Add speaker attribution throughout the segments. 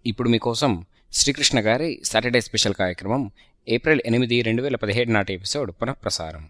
Speaker 1: ఇప్పుడు మీకోసం శ్రీకృష్ణ గారి సాటర్డే స్పెషల్ కార్యక్రమం ఏప్రిల్ ఎనిమిది రెండు వేల పదిహేడు నాటి ఎపిసోడ్ పునఃప్రసారం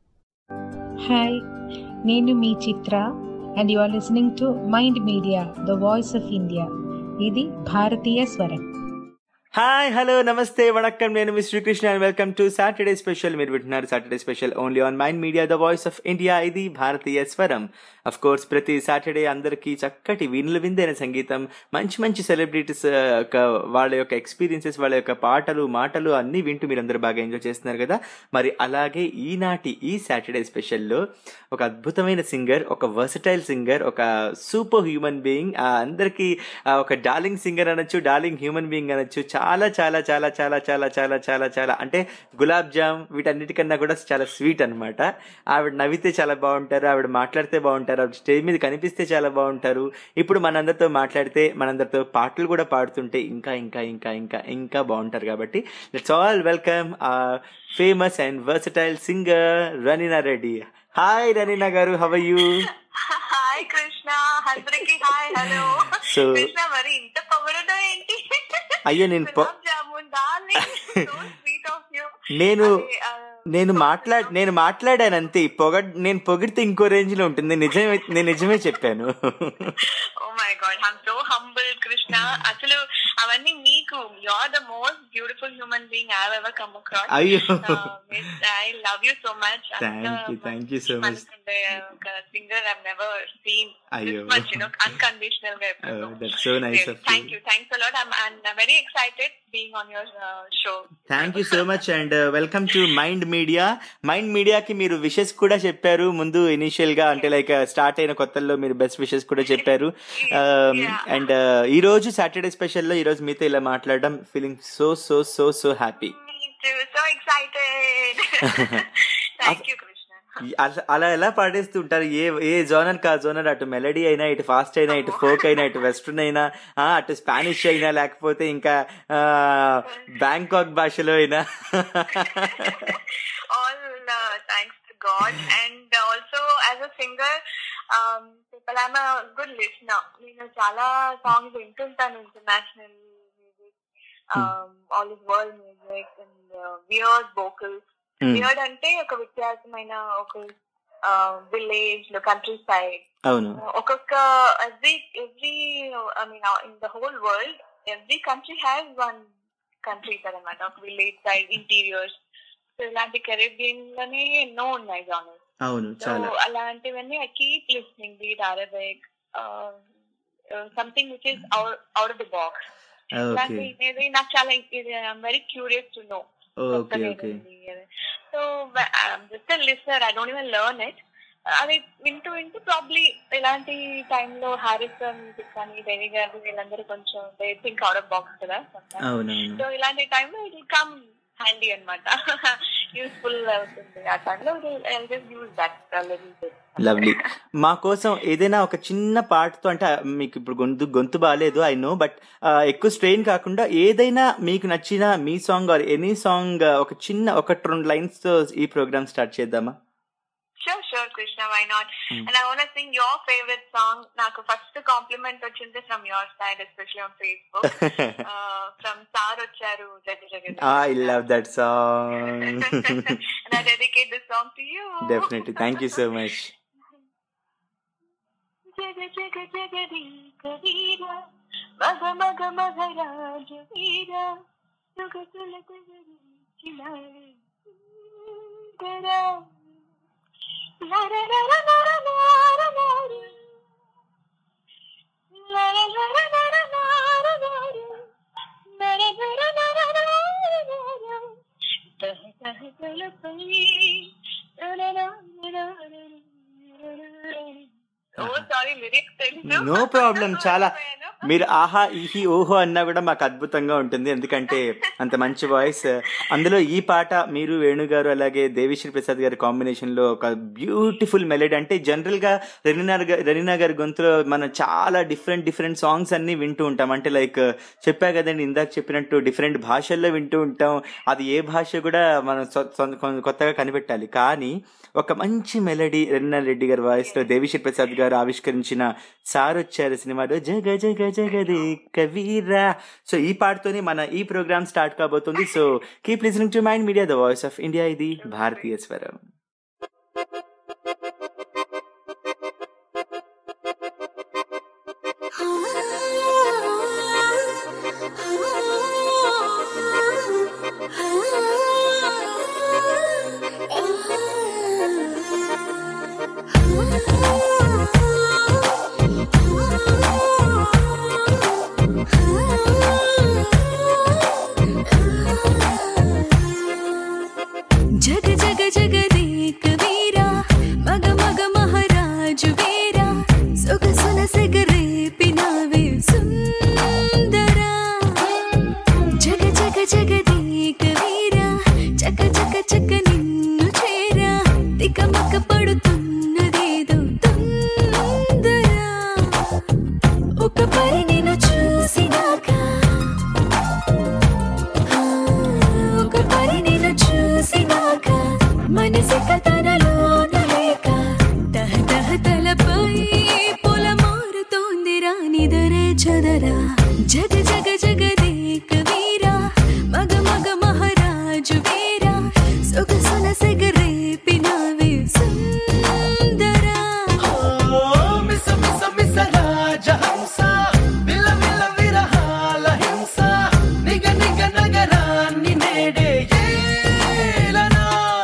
Speaker 2: హాయ్ నేను మీ Chitra and you are listening to Mind media the voice of India ఇది భారతీయ స్వరం
Speaker 3: హాయ్ హలో నమస్తే వణక్కం నేను మీ Srikrishna and welcome to Saturday special మీరు వింటున్నారు Saturday special only on mind media the voice of India ఇది భారతీయ స్వరం అఫ్ కోర్స్ ప్రతి సాటర్డే అందరికీ చక్కటి వినులు విందైన సంగీతం మంచి మంచి సెలబ్రిటీస్ యొక్క వాళ్ళ యొక్క ఎక్స్పీరియన్సెస్ వాళ్ళ యొక్క పాటలు మాటలు అన్నీ వింటూ మీరు అందరూ బాగా ఎంజాయ్ చేస్తున్నారు కదా మరి అలాగే ఈనాటి ఈ సాటర్డే స్పెషల్లో ఒక అద్భుతమైన సింగర్ ఒక వర్సటైల్ సింగర్ ఒక సూపర్ హ్యూమన్ బీయింగ్ అందరికీ ఆ, ఒక డార్లింగ్ సింగర్ అనొచ్చు డార్లింగ్ హ్యూమన్ బీయింగ్ అనొచ్చు చాలా చాలా చాలా చాలా చాలా చాలా చాలా చాలా అంటే గులాబ్ జామ్ వీటన్నిటికన్నా కూడా చాలా స్వీట్ అన్నమాట ఆవిడ నవ్వితే చాలా బాగుంటారు ఆవిడ మాట్లాడితే బాగుంటారు ఆవిడ స్టేజ్ మీద కనిపిస్తే చాలా బాగుంటారు ఇప్పుడు మనందరితో మాట్లాడితే మనందరితో పాటలు కూడా పాడుతుంటే ఇంకా ఇంకా ఇంకా ఇంకా ఇంకా బాగుంటారు కాబట్టి let's all welcome famous and versatile singer Ranina Reddy hi Ranina గారు హవ్ యూ
Speaker 4: హాయ్ కృష్ణ అందరికి హాయ్ హలో
Speaker 3: So-
Speaker 4: కృష్ణ మరి ఇంత పొగడడం ఏంటి
Speaker 3: అయ్యో, నేను పొ-
Speaker 4: gulab jamun darling so sweet of you
Speaker 3: నేను నేను మాట్లాడ నేను మాట్లాడాను అంతే ఈ పొగ నేను పొగిడితే ఇంకో రేంజ్ లో ఉంటుంది నిజమే నేను నిజమే చెప్పాను
Speaker 4: oh my god I'm so humble Krishna అసలు అవన్నీ మీకు you are the most beautiful human being I ever come across
Speaker 3: అయ్యో
Speaker 4: I love you so much
Speaker 3: thank you thank you so much
Speaker 4: ఒక సింగర్ ఐ నెవర్ సీన్
Speaker 3: అయ్యో.
Speaker 4: Much you know unconditional గా ఎప్పుడు
Speaker 3: that's so nice of
Speaker 4: thank you thanks a lot I'm and very excited being on your show
Speaker 3: thank you so much and welcome to Mind Media Mind మీడియాకి మీరు wishes కూడా చెప్పారు ముందు initial గా అంటే like start అయిన కొత్తల్లో మీరు బెస్ట్ విషెస్ కూడా చెప్పారు అండ్ ఈ రోజు సాటర్డే స్పెషల్లో ఈ రోజు మీతో ఇలా మాట్లాడడం feeling so so so so happy
Speaker 4: so excited thank you Krishna
Speaker 3: అల- అలా ఎలా పాడేస్తూ ఉంటారు ఏ ఏ జోనర్ కా జోనర్ అటు మెలడీ అయినా ఇటు ఫాస్ట్ అయినా ఇటు ఫోక్ అయినా ఇటు వెస్ట్రన్ అయినా ఆ, అటు స్పానిష్ అయినా లేకపోతే ఇంకా ఆ, బ్యాంకాక్ భాషలో అయినా
Speaker 4: all uh, thanks to God and also as a singer um, people I'm a good listener నేను చాలా సాంగ్స్ వింటుంటాను international music all is world music and weird vocals
Speaker 3: Hmm.
Speaker 4: Weird అంటే ఒక వ్యత్యాసమైన ఒక విలేజ్ లో కంట్రీ సైడ్
Speaker 3: అవును
Speaker 4: ఒక్కొక్క every every I mean in the whole world every country has one countries అనమాట ఒక విలేజ్ సైడ్ ఇంటీరియర్స్ సో ఇలాంటి Caribbean లోనే ఎన్నో ఉన్నాయి జానర్స్
Speaker 3: అవును
Speaker 4: సో
Speaker 3: చాలా
Speaker 4: అలాంటివన్నీ I keep listening beat Arabic something which is out of the box
Speaker 3: okay
Speaker 4: ఇలాంటి నాకు చాలా very curious to know
Speaker 3: okay okay
Speaker 4: so just listener I don't even learn it అది వింటూ వింటూ ప్రాబ్లీ ఇలాంటి టైంలో హారిస్ మ్యూజిక్ కానీ దేవి గారు వీళ్ళందరూ కొంచెం they think out of box కదా
Speaker 3: అవునవును
Speaker 4: సో ఇలాంటి టైంలో ఇట్ విల్ కమ్ హ్యాండీ అనమాట యూస్ఫుల్ అవుతుంది ఆ టైంలో just use that little bit
Speaker 3: lovely మా కోసం ఏదైనా ఒక చిన్న పాటతో అంటే మీకు ఇప్పుడు గొంతు గొంతు బాగాలేదు ఐ నో బట్ ఎక్కువ స్ట్రెయిన్ కాకుండా ఏదైనా మీకు నచ్చిన మీ సాంగ్ ఆర్ ఎనీ సాంగ్ ఒక చిన్న ఒకటి రెండు లైన్స్ తో ఈ ప్రోగ్రామ్ స్టార్ట్ చేద్దామా
Speaker 4: sure sure Krishna why not
Speaker 3: Hmm.
Speaker 4: And I want sing your favourite song నాకు ఫస్ట్ కాంప్లిమెంట్ వచ్చింది from your side especially on Facebook from sir వచ్చారు జగ జగ
Speaker 3: I love that song
Speaker 4: and I dedicate this song to you.
Speaker 3: Definitely thank you so much
Speaker 4: జగ జగ జగది కవీరా మగ మగ మగ రాజ వీరా సుగ సుల సుగరి చిలారి గరా లర లర లర లర లర లర లర లర లర లర లర లర లర లర లర తహ తహ తలపై ఓ సారీ లిరిక్స్ తెలుసు
Speaker 3: నో ప్రాబ్లం చాలా మీరు ఆహా ఈహి ఓహో అన్నా కూడా మాకు అద్భుతంగా ఉంటుంది ఎందుకంటే అంత మంచి వాయిస్ అందులో ఈ పాట మీరు వేణుగారు అలాగే దేవిశ్రీ ప్రసాద్ గారి కాంబినేషన్ లో ఒక బ్యూటిఫుల్ మెలడీ అంటే జనరల్ గా రనీనా గా- రనీనా గారి గొంతులో మనం చాలా డిఫరెంట్ డిఫరెంట్ సాంగ్స్ అన్ని వింటూ ఉంటాం అంటే లైక్ చెప్పా కదండి ఇందాక చెప్పినట్టు డిఫరెంట్ భాషల్లో వింటూ ఉంటాం అది ఏ భాష కూడా మనం సొ- సొ- కొ- కొత్తగా కనిపెట్టాలి కానీ ఒక మంచి మెలడీ రన్నా రెడ్డి గారి వాయిస్ లో దేవిశ్రీ ప్రసాద్ గారు ఆవిష్కరించిన సార్ వచ్చారు సినిమాలో జగ జగ జగదేక వీరా సో ఈ పాటతోనే మన ఈ ప్రోగ్రామ్ స్టార్ట్ కాబోతుంది so keep listening to Mind media the voice of India ఇది భారతీయ స్వరం
Speaker 5: జగ జగ జగదేక వీరా మగ మగ మహారాజు వీరా సొగసున సెగరేపినావే సుందరా జగ జగ జగదేక వీరా చక చక చక నిన్ను చేరా తికమక పడుతున్నదేదో తొందరా ఒక పరి నిన్ను చూసినాక ఒక పరి నిన్ను చూసినాక మనసి కథనలో లేక తహ తహ తలపై పొల మారుతోంది రానిదరే చదరా జగ జగ జగదేక వీరా మగ మగ మహారాజు వీరా సొగసున సెగరేపినావే సుందరా
Speaker 6: మిస మిస మిస రాజహంస విల విల విరహాల హింస నిగ నిగ నగరాన్ని నేడే ఏలనా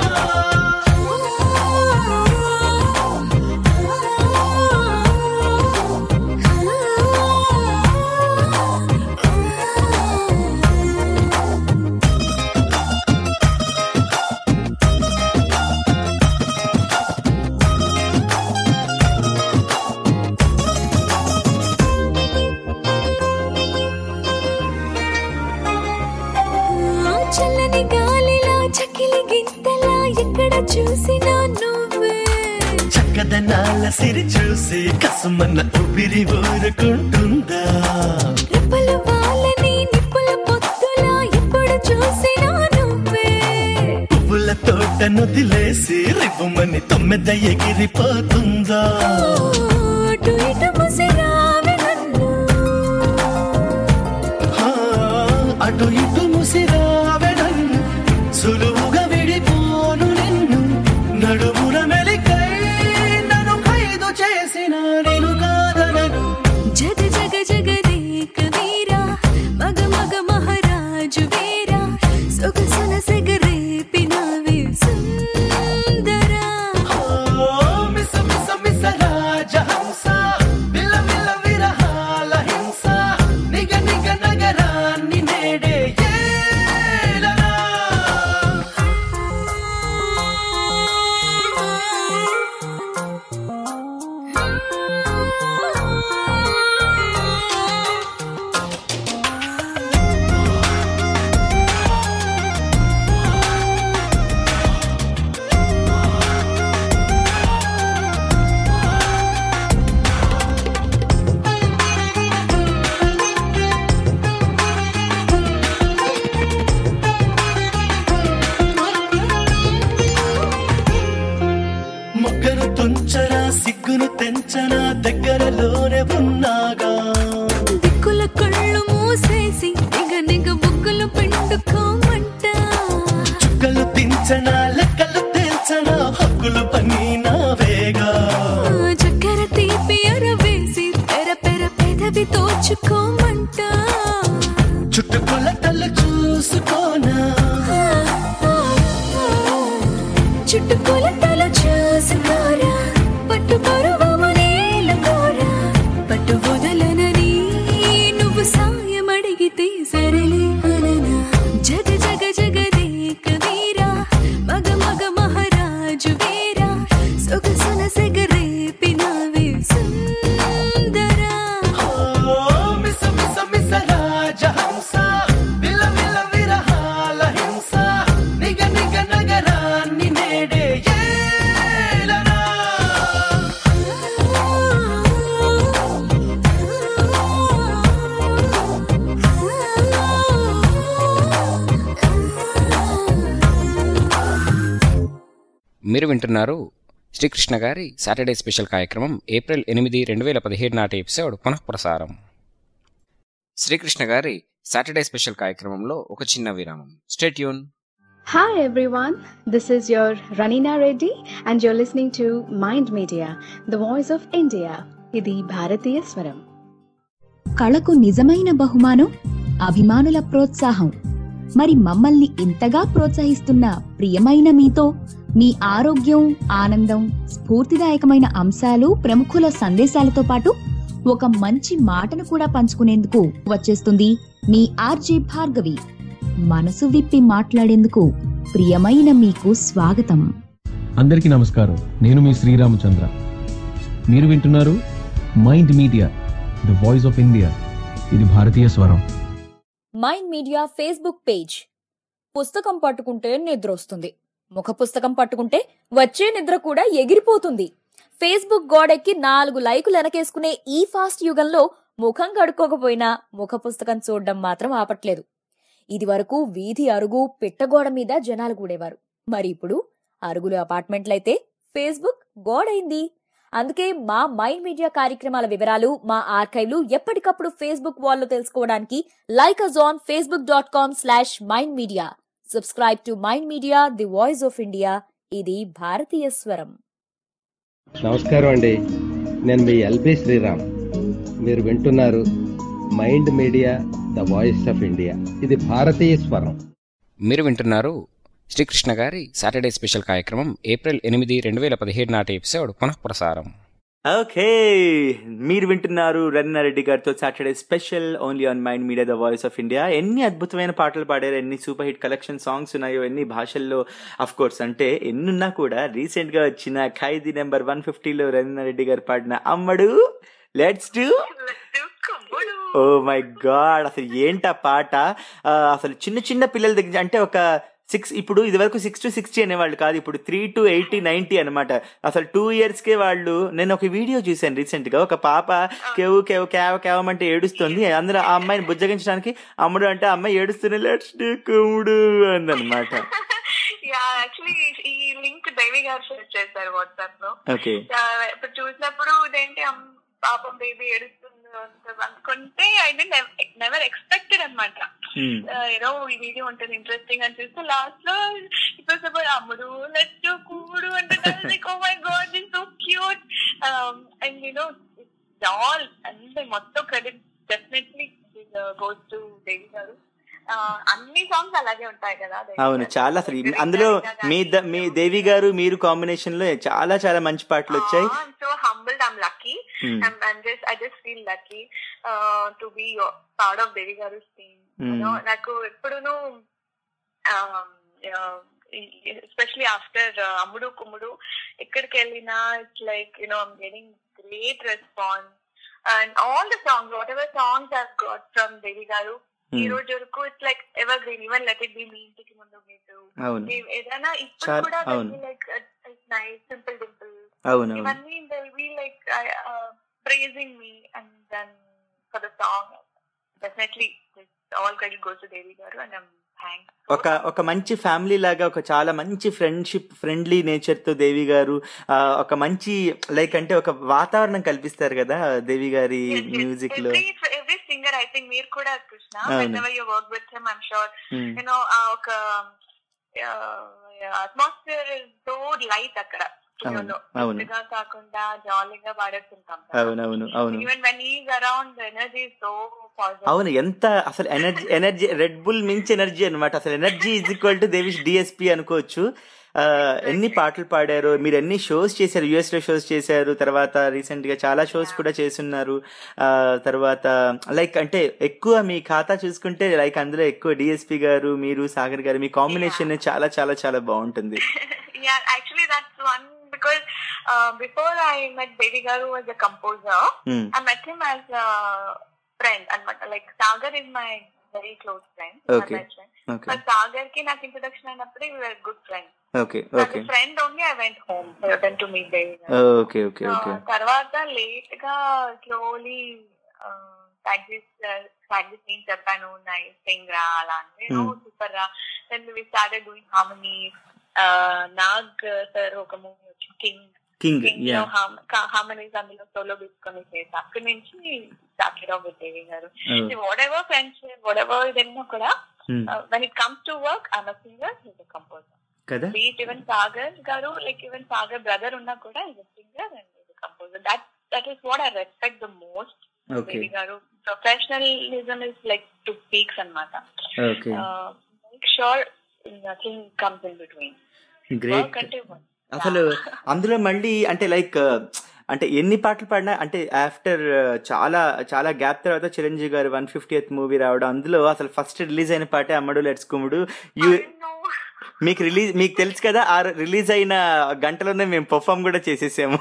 Speaker 5: చల్లని గాలిలా చకిలి గింతలా ఎక్కడ చూసినా నువ్వే
Speaker 6: చక్కదనాల సిరి చూసి కసుమన్న ఊపిరి ఊరుకుంటుందా
Speaker 5: రెప్పలు వాళ్ళని నిప్పుల పొత్తులా ఎప్పుడు చూసినా నువ్వే
Speaker 6: పువ్వుల తోట నుదిలేసి రివ్వుమని తొమ్మిద ఎగిరిపోతుందా
Speaker 5: అటు ఇటు ముసిరావే నన్ను
Speaker 6: ఆ, అటు ఇటు ముసిరావెడం సులువుగా విడిపోను నిన్ను నడుమున మెలికై నన్ను ఖైదు చేసిన నేను కాదనను
Speaker 5: జగ జగ జగదేక వీరా మగ మగ మహారాజు వీరా సొగసున సెగరేపినావే సుందరా
Speaker 6: ఓ మిస మిస మిస రాజహంస విల విల విరహాల హింస నిగ నిగ నగరాన్ని నేడే ఏలనా మొగ్గను తుంచరా సిగ్గును తెంచరా దగ్గరలోనే ఉన్నాగా
Speaker 5: దిక్కుల కళ్ళు మూసేసి నిగ నిగ బుగ్గలు పిండుకోమంట
Speaker 6: చుక్కలు తించనా లెక్కలు తేల్చనా హక్కులు పని నావేగా
Speaker 5: చక్కెర తీపి అరవేసి పెర పెర పెదవి తోచుకోమంట
Speaker 6: చుట్టుకొలతలు చూసుకోనా
Speaker 5: చుట్టుకొల తల చూసుకోరా పట్టు పరువము నేలకోరా పట్టు వదలనని నువ్వు సాయం అడిగితే సరలే అననా జగ జగ జగదేక వీరా మగ మగ మహారాజు వీరా సొగసున సెగరేపినావే సుందరా
Speaker 6: ఓ మిస మిస మిస రాజహంస విల విల విరహాల హింస నిగ నిగ నగరాన్ని నేడే ఏలనా
Speaker 1: మీరు వింటున్నారు శ్రీకృష్ణ గారి సాటర్డే స్పెషల్ కార్యక్రమం ఏప్రిల్ ఎనిమిది రెండు వేల పదిహేడు నాటి ఎపిసోడ్ పునఃప్రసారం శ్రీకృష్ణ గారి సాటర్డే స్పెషల్ కార్యక్రమంలో ఒక చిన్న విరామం stay tune
Speaker 7: Hi everyone, this is your Ranina Reddy and you're listening to Mind Media, the voice of India. ఇది భారతీయ స్వరం
Speaker 8: కళకు నిజమైన బహుమానం అభిమానుల ప్రోత్సాహం మరి మమ్మల్ని ఇంతగా ప్రోత్సహిస్తున్న ప్రియమైన మీతో మీ ఆరోగ్యం ఆనందం స్ఫూర్తిదాయకమైన అంశాలు ప్రముఖుల సందేశాలతో పాటు ఒక మంచి మాటను కూడా పంచుకునేందుకు వచ్చేస్తుంది మీ ఆర్జే భార్గవి మనసు విప్పి మాట్లాడేందుకు ప్రియమైన మీకు స్వాగతం
Speaker 9: అందరికీ నమస్కారం నేను మీ శ్రీరామచంద్ర మీరు వింటున్నారు Mind media the voice of India ఇది భారతీయ స్వరం
Speaker 10: మైండ్ మీడియా ఫేస్బుక్ పేజ్ పుస్తకం పట్టుకుంటే నిద్ర వస్తుంది ముఖ పుస్తకం పట్టుకుంటే వచ్చే నిద్ర కూడా ఎగిరిపోతుంది ఫేస్బుక్ గోడెక్కి నాలుగు లైకులు వెనకేసుకునే ఈ ఫాస్ట్ యుగంలో ముఖం కడుక్కోకపోయినా ముఖ పుస్తకం చూడడం మాత్రం ఆపట్లేదు ఇది వరకు వీధి అరుగు పిట్టగోడ మీద జనాలు కూడేవారు మరి ఇప్పుడు అరుగులు అపార్ట్మెంట్లయితే ఫేస్బుక్ గోడైంది అందుకే మా మైండ్ మీడియా కార్యక్రమాల వివరాలు మా ఆర్కైవ్లు ఎప్పటికప్పుడు ఫేస్బుక్ వాల్లో తెలుసుకోవడానికి like us on Facebook dot com slash Mind Media subscribe to Mind Media the voice of India ఇది భారతీయ స్వరం
Speaker 11: నమస్కారం అండి నేను మీ ఎల్బి శ్రీరామ్ మీరు వింటున్నారు Mind media the voice of India ఇది భారతీయ స్వరం
Speaker 1: మీరు వింటున్నారు శ్రీకృష్ణ గారి సాటర్డే స్పెషల్ కార్యక్రమం ఏప్రిల్ ఎనిమిది రెండు వేల పదిహేడు నాటి ఎపిసోడ్ పునఃప్రసారం
Speaker 3: ఓకే మీరు వింటున్నారు రన్నారెడ్డి గారితో Saturday special only on mind media the voice of India ఎన్ని అద్భుతమైన పాటలు పాడారు ఎన్ని సూపర్ హిట్ కలెక్షన్ సాంగ్స్ ఉన్నాయో ఎన్ని భాషల్లో అఫ్ కోర్స్ అంటే ఎన్నున్నా కూడా రీసెంట్ గా వచ్చిన ఖైదీ నెంబర్ వన్ ఫిఫ్టీలో రన్నారెడ్డి గారు పాడిన అమ్మడు let's do oh my god అసలు ఏంటా పాట ఆ, అసలు చిన్న చిన్న పిల్లల దగ్గర అంటే ఒక సిక్స్ ఇప్పుడు ఇది వరకు సిక్స్ టు సిక్స్టీ అనేవాళ్ళు కాదు ఇప్పుడు త్రీ టు ఎయిటీ నైన్టీ అనమాట అసలు టూ ఇయర్స్ కే వాళ్ళు నేను ఒక వీడియో చూశాను రీసెంట్ గా ఒక పాప కేవు కేవు కేవ కేవమంటే ఏడుస్తుంది అందరూ ఆ అమ్మాయిని బుజ్జగించడానికి అమ్ముడు అంటే ఆ అమ్మాయి ఏడుస్తూనే లెట్స్ కుముడు అందనమాట
Speaker 4: యా యాక్చువల్లీ ఈ లింక్ దేవి గారు షేర్ చేశారు వాట్సాప్ లో
Speaker 3: ఓకే
Speaker 4: ఆ, ఇప్పుడు చూసినప్పుడు ఇదేంటి అమ్- పాపం బేబీ ఏడుస్తుంది అంత అనుకుంటే ఐ నెవర్ ఎక్స్పెక్టెడ్ అనమాట యూనో ఈ వీడియో ఉంటుంది ఇంట్రెస్టింగ్ అని చూస్తే లాస్ట్ లో ఇప్పుడు సపోజ్ అమ్ముడు లెట్ కూడు అంటే oh my God this so cute and you know all అంటే మొత్తం credit definitely goes to Devi గారు ఆ, అన్ని సాంగ్స్ అలాగే ఉంటాయి కదా దేవి
Speaker 3: అవును
Speaker 4: గారు.
Speaker 3: చాలా అసలు ఈ- అందులో మీ ద- మీ దేవి గారు మీరు కాంబినేషన్ లో చాలా చాలా మంచి పాటలు వచ్చాయి
Speaker 4: Ah, I'm so humbled. I'm lucky.
Speaker 3: Hmm.
Speaker 4: I'm, I'm just, I just feel lucky uh, to be your- part of Devi Garu's team. You
Speaker 3: Hmm.
Speaker 4: know, నాకు ఎప్పుడును ఎస్పెషలీ ఆఫ్టర్ అమ్ముడు కుమ్ముడు ఎక్కడికి వెళ్ళినా it's like you know I'm getting great response and all the songs whatever songs I got from Devi గారు ఈ
Speaker 3: Hmm.
Speaker 4: రోజు వరకు it's like evergreen even let it be మీ ఇంటికి ముందు మీరు
Speaker 3: అవును
Speaker 4: ఏదైనా ఇప్పుడు
Speaker 3: చాలా-
Speaker 4: కూడా
Speaker 3: అవును.
Speaker 4: లైక్ నైస్ సింపుల్ డింపుల్
Speaker 3: అవును అవును
Speaker 4: ఇవన్నీ they'll be like uh, uh, praising me and then for the song definitely this all credit goes to Devi Garu and I'm thankful.
Speaker 3: ఒక ఒక మంచి ఫ్యామిలీ లాగా ఒక చాలా మంచి ఫ్రెండ్షిప్ ఫ్రెండ్లీ నేచర్ తో దేవి గారు ఆ, ఒక మంచి లైక్ అంటే ఒక వాతావరణం కల్పిస్తారు కదా దేవి గారి
Speaker 4: Yes, yes.
Speaker 3: మ్యూజిక్ లో
Speaker 4: every every singer I think మీరు కూడా కృష్ణ
Speaker 3: అవును.
Speaker 4: whenever you work with him I'm sure
Speaker 3: Hmm.
Speaker 4: you know uh, ఒక అట్మాస్ఫియర్ ఇస్ సో లైట్ అక్కడ
Speaker 3: అవును, అవును.
Speaker 4: గా కాకుండా జాలీగా పాడేస్తుంటాం
Speaker 3: అవునవును అవును
Speaker 4: even when is around energy so positive
Speaker 3: అవును ఎంత అసలు ఎనర్జీ ఎనర్జీ రెడ్ బుల్ మించి ఎనర్జీ అన్నమాట అసలు ఎనర్జీ ఈజ్ ఈక్వల్ టు దేవిష్ డిఎస్పి అనుకోవచ్చు ఆ, ఎన్ని పాటలు పాడారు మీరు ఎన్ని షోస్ చేశారు యుఎస్ లో షోస్ చేశారు తర్వాత రీసెంట్ గా చాలా షోస్ కూడా చేస్తున్నారు ఆ, తర్వాత లైక్ అంటే ఎక్కువ మీ ఖాతా చూసుకుంటే లైక్ అందులో ఎక్కువ డిఎస్పి గారు మీరు సాగర్ గారు మీ కాంబినేషన్ చాలా చాలా చాలా బాగుంటుంది
Speaker 4: yeah, actually that's one because uh, before I met Devi Garu as a composer,
Speaker 3: Hmm.
Speaker 4: I met him as a friend. And like Sagar is my very close friend,
Speaker 3: Okay.
Speaker 4: my best friend.
Speaker 3: Okay.
Speaker 4: But Sagar ki నాకు introduction అయినప్పుడు we were good friends.
Speaker 3: Okay
Speaker 4: As
Speaker 3: okay
Speaker 4: a friend only I went home then to meet Devi Garu.
Speaker 3: Okay okay
Speaker 4: So,
Speaker 3: okay
Speaker 4: తర్వాత late గా slowly practice practice నేను చెప్పాను nice sing రా అలా అంటే
Speaker 3: Hmm.
Speaker 4: Super రా then we started doing harmony Nag sir ఒక movie వచ్చి కింగ్
Speaker 3: కింగ్ యా
Speaker 4: హార్మనీస్ అందులో సోలో తీసుకొని చేసి అక్కడి నుంచి స్టార్టెడ్ ఆఫ్ విత్ దేవి గారు
Speaker 3: Oh.
Speaker 4: Whatever friendship whatever ఇదన్నా కూడా
Speaker 3: Hmm.
Speaker 4: When it comes to work I'm a singer is a composer
Speaker 3: కదా
Speaker 4: బీట్ ఈవెన్ సాగర్ గారు లైక్ ఈవెన్ సాగర్ బ్రదర్ ఉన్నా కూడా is a singer and is a composer that that is what I respect the most
Speaker 3: Okay.
Speaker 4: Devi గారు professionalism is like to peaks అనమాట
Speaker 3: Okay.
Speaker 4: Make sure nothing comes in between
Speaker 3: great
Speaker 4: work అంటే work.
Speaker 3: అసలు అందులో మళ్ళీ అంటే like అంటే ఎన్ని పాటలు పాడినా అంటే ఆఫ్టర్ చాలా చాలా గ్యాప్ తర్వాత చిరంజీవి గారు వన్ ఫిఫ్టీ ఎత్ మూవీ రావడం అందులో అసలు ఫస్ట్ రిలీజ్ అయిన పాటే అమ్మడు లెట్స్ కుమ్ముడు యు మీకు రిలీజ్ మీకు తెలుసు కదా ఆ రిలీజ్ అయిన గంటలోనే మేము పర్ఫామ్ కూడా చేసేసాము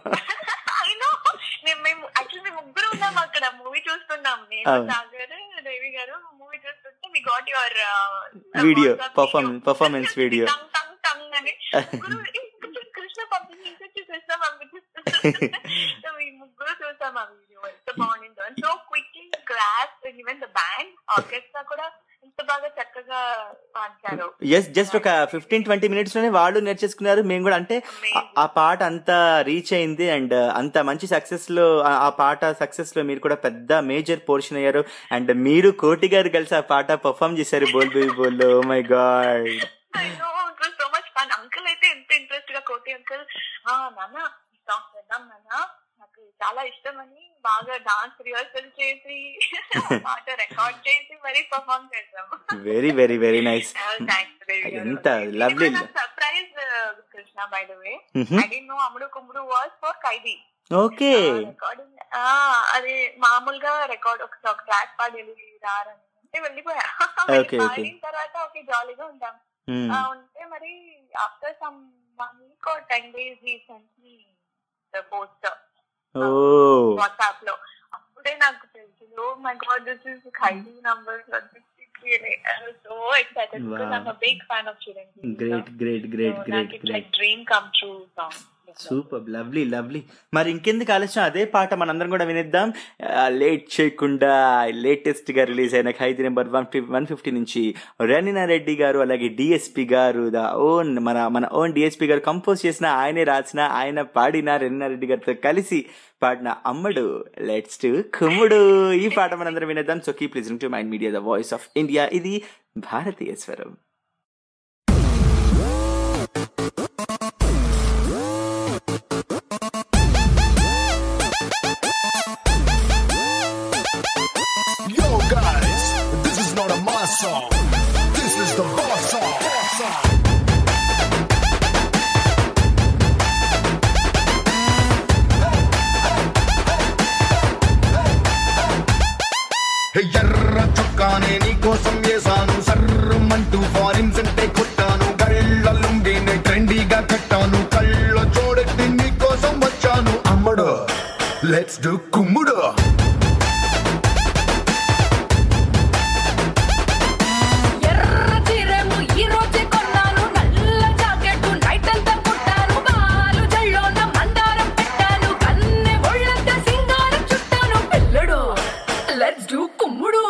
Speaker 4: నేను మేము యాక్చువల్లీ మేము ముగ్గురు ఉన్నాం అక్కడ మూవీ చూస్తున్నాం నేను
Speaker 3: అవును.
Speaker 4: సాగర్ దేవి గారు మూవీ చూస్తుంటే మీ got your
Speaker 3: video perform performance video
Speaker 4: టంగ్ అని ముగ్గురు, "ఏ, కృష్ణ పంపించేసి కృష్ణ పంపించేసి సో ఈ ముగ్గురు చూసాం ఆ వీడియో ఎంత బాగుండిందో so quickly grasp even the band orchestra కూడా ఎంత బాగా చక్కగా పాడారు
Speaker 3: ఎస్ జస్ట్ ఒక ఫిఫ్టీన్ ట్వంటీ మినిట్స్ లోనే వాళ్ళు నేర్చేసుకున్నారు మేము కూడా అంటే ఆ- ఆ పాట అంత రీచ్ అయింది అండ్ అంత మంచి సక్సెస్ లో ఆ- ఆ పాట సక్సెస్ లో మీరు కూడా పెద్ద మేజర్ పోర్షన్ అయ్యారు అండ్ మీరు కోటి గారు కలిసి ఆ పాట పర్ఫామ్ చేశారు Bol baby Bol my god
Speaker 4: so much fun uncle అయితే ఎంత ఇంట్రెస్ట్ గా కోటి అంకుల్ ఆ నాన్న ఈ సాంగ్ చేద్దాం నాన్న నాకు చాలా ఇష్టం అని బాగా డాన్స్ రిహర్సల్ చేసి ఆ పాట రికార్డ్ చేసి మరీ పర్ఫామ్ చేద్దాం
Speaker 3: very very very nice
Speaker 4: thanks
Speaker 3: ఎంత lovely
Speaker 4: surprise Krishna by the way
Speaker 3: Mhm.
Speaker 4: I డి know Ammadu Kummudu was for Khaidi
Speaker 3: okay
Speaker 4: recording అది మామూలుగా రికార్డ్ ఒక ఒక ట్రాక్ పాడి రారని అంటే వెళ్ళిపోయా
Speaker 3: Okay, okay.
Speaker 4: పాడిన తర్వాత ఓకే జాలీగా ఉంటాం
Speaker 3: Hmm.
Speaker 4: ఆ, ఉంటే మరి after some one week or ten days ఈ సెంట్ మీ పోస్ట్
Speaker 3: ఓ
Speaker 4: వాట్సాప్ లో అప్పుడే నాకు తెలుసు my God this is Khaidi number so excited because I'm a big fan of Chiranjeevi
Speaker 3: great great great great
Speaker 4: నాకు it's like dream come true song
Speaker 3: super lovely lovely మరి ఇంకెందుకు ఆలస్యం అదే పాట మనందరం కూడా వినిద్దాం లేట్ చేయకుండా లేటెస్ట్ గా రిలీజ్ అయిన Khaidi number one one fifty నుంచి రణినా రెడ్డి గారు అలాగే డిఎస్పి గారు ద ఓన్ మన మన ఓన్ డిఎస్పి గారు కంపోజ్ చేసిన ఆయనే రాసిన ఆయన పాడిన రణినా రెడ్డి గారితో కలిసి పాడిన అమ్మడు లెట్స్ టు కుమ్ముడు ఈ పాట మనందరం వినేద్దాం so keep listening to Mind media the voice of India ఇది భారతీయ స్వరం
Speaker 12: Yo, guys, this is not a mass song. This is the boss song. హే, ఎర్ర చొక్కానే నీ కోసం వేసాను సర్రమంటూ ఫారిన్స్ అంటే కొట్టాను గళ్ళ లుంగిని ట్రెండీగా కట్టాను కళ్ళ చూడెత్తి నీ కోసం వచ్చాను అమ్మడు లెట్స్ డు కుమ్ముడు
Speaker 13: ఎర్ర చీరేమో ఈ రోజే కొన్నాను నల్ల జాకెట్ నైట్ అంతా కుట్టాను బాలు జల్లోన మందారం పెట్టాను కన్నె ఒళ్ళంతా సింగారం చుట్టాను పిల్లడు లెట్స్ డూ కుమ్ముడు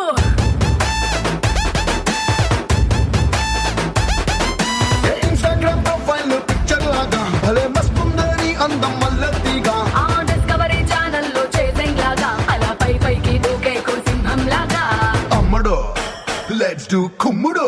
Speaker 12: ఇన్స్టాగ్రామ్ ప్రొఫైల్ పిక్చర్ లాగా భలే మస్తుందని అందం మల్లెత్తిగా
Speaker 13: ఆ డిస్కవరీ ఛానల్లో చేసింగ్ లాగా అలా పై పైకి దూకే సింహం లాగా
Speaker 12: అమ్మడు లెట్స్ డు కుమ్ముడు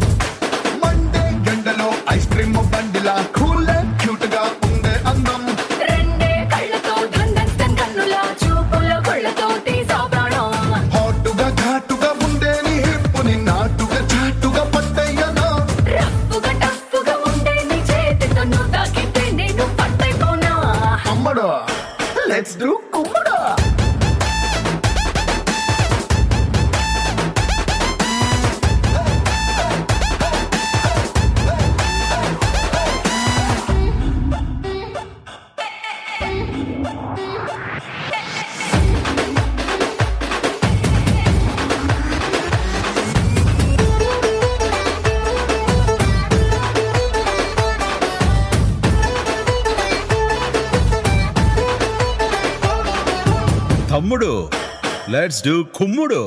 Speaker 12: మండే గంటలో ఐస్ క్రీమ్ బండిలా కూల్ క్యూట్ గా ఉండే అందం
Speaker 14: తమ్ముడు లెట్స్ డూ కుమ్ముడు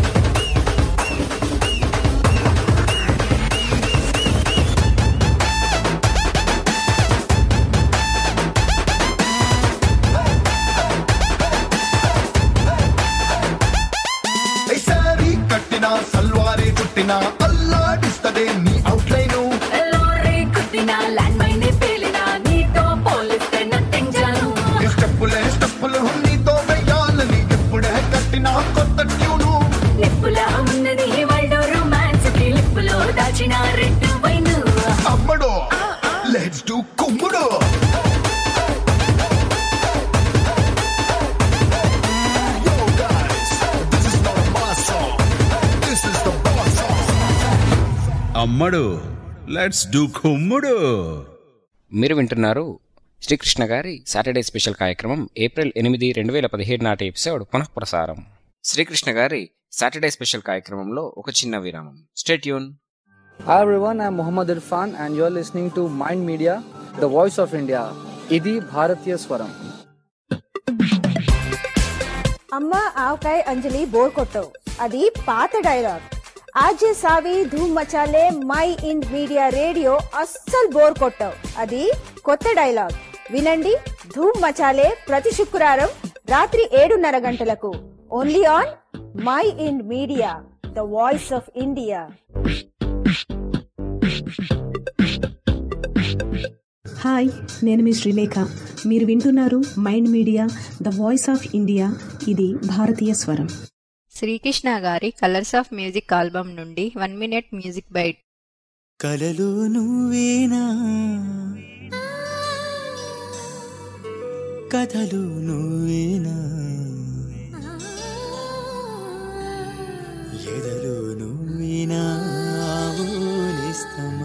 Speaker 12: సారీ కట్టిన సల్వారీ చుట్టిన అల్లాడిస్తదే నీ అవుట్లైన్
Speaker 13: లోరీ కుట్టిన ల్యాండ్ మైన్ పేలిన నీతో పోలిస్తే నథింగ్ జాను
Speaker 12: స్టెప్పులే స్టెప్పులు నీతో వెయ్యాలని ఎప్పుడే కట్టిన కొత్త ట్యూను
Speaker 13: నిప్పులా ఉన్నది వరల్డ్ రొమాన్స్ కి లిప్పులో దాచిన రెడ్ వైన్
Speaker 12: అమ్మడు లెట్స్ డూ కుమ్ముడు Yo guys, this is not my song. This is the boss song.
Speaker 14: అమ్మడు లెట్స్ డూ కుమ్ముడు
Speaker 1: మీరు వింటున్నారు శ్రీకృష్ణ గారి సాటర్డే స్పెషల్ కార్యక్రమం ఏప్రిల్ ఎనిమిది రెండు వేల పదిహేడు నాటి ఎపిసోడ్ పునఃప్రసారం శ్రీకృష్ణ గారి సాటర్డే స్పెషల్ కార్యక్రమంలో ఒక చిన్న విరామం stay tune
Speaker 15: Hi everyone, I'm Muhammad Irfan and you're listening to Mind Media, the voice of India. ఇది భారతీయ స్వరం
Speaker 16: అమ్మ ఆవకాయ అంజలి బోర్ కొట్టవు అది పాత డైలాగ్ ఆజే సావి ధూమ్ మచాలే మై ఇండ్ మీడియా రేడియో అస్సలు బోర్ కొట్టవు అది కొత్త డైలాగ్ వినండి ధూమ్ మచాలే ప్రతి శుక్రవారం రాత్రి ఏడున్నర గంటలకు only on my ఇండ్ Media the voice of India
Speaker 17: hi నేను మీ శ్రీలేఖ మీరు వింటున్నారు Mind media the voice of India ఇది భారతీయ స్వరం
Speaker 18: శ్రీకృష్ణ గారి కలర్స్ ఆఫ్ మ్యూజిక్ ఆల్బమ్ నుండి వన్ మినిట్ మ్యూజిక్ బైట్
Speaker 6: కలలు నువ్వేనా కథలు నువ్వేనా ఎదలు నువ్వేనా ఆవులిస్తమా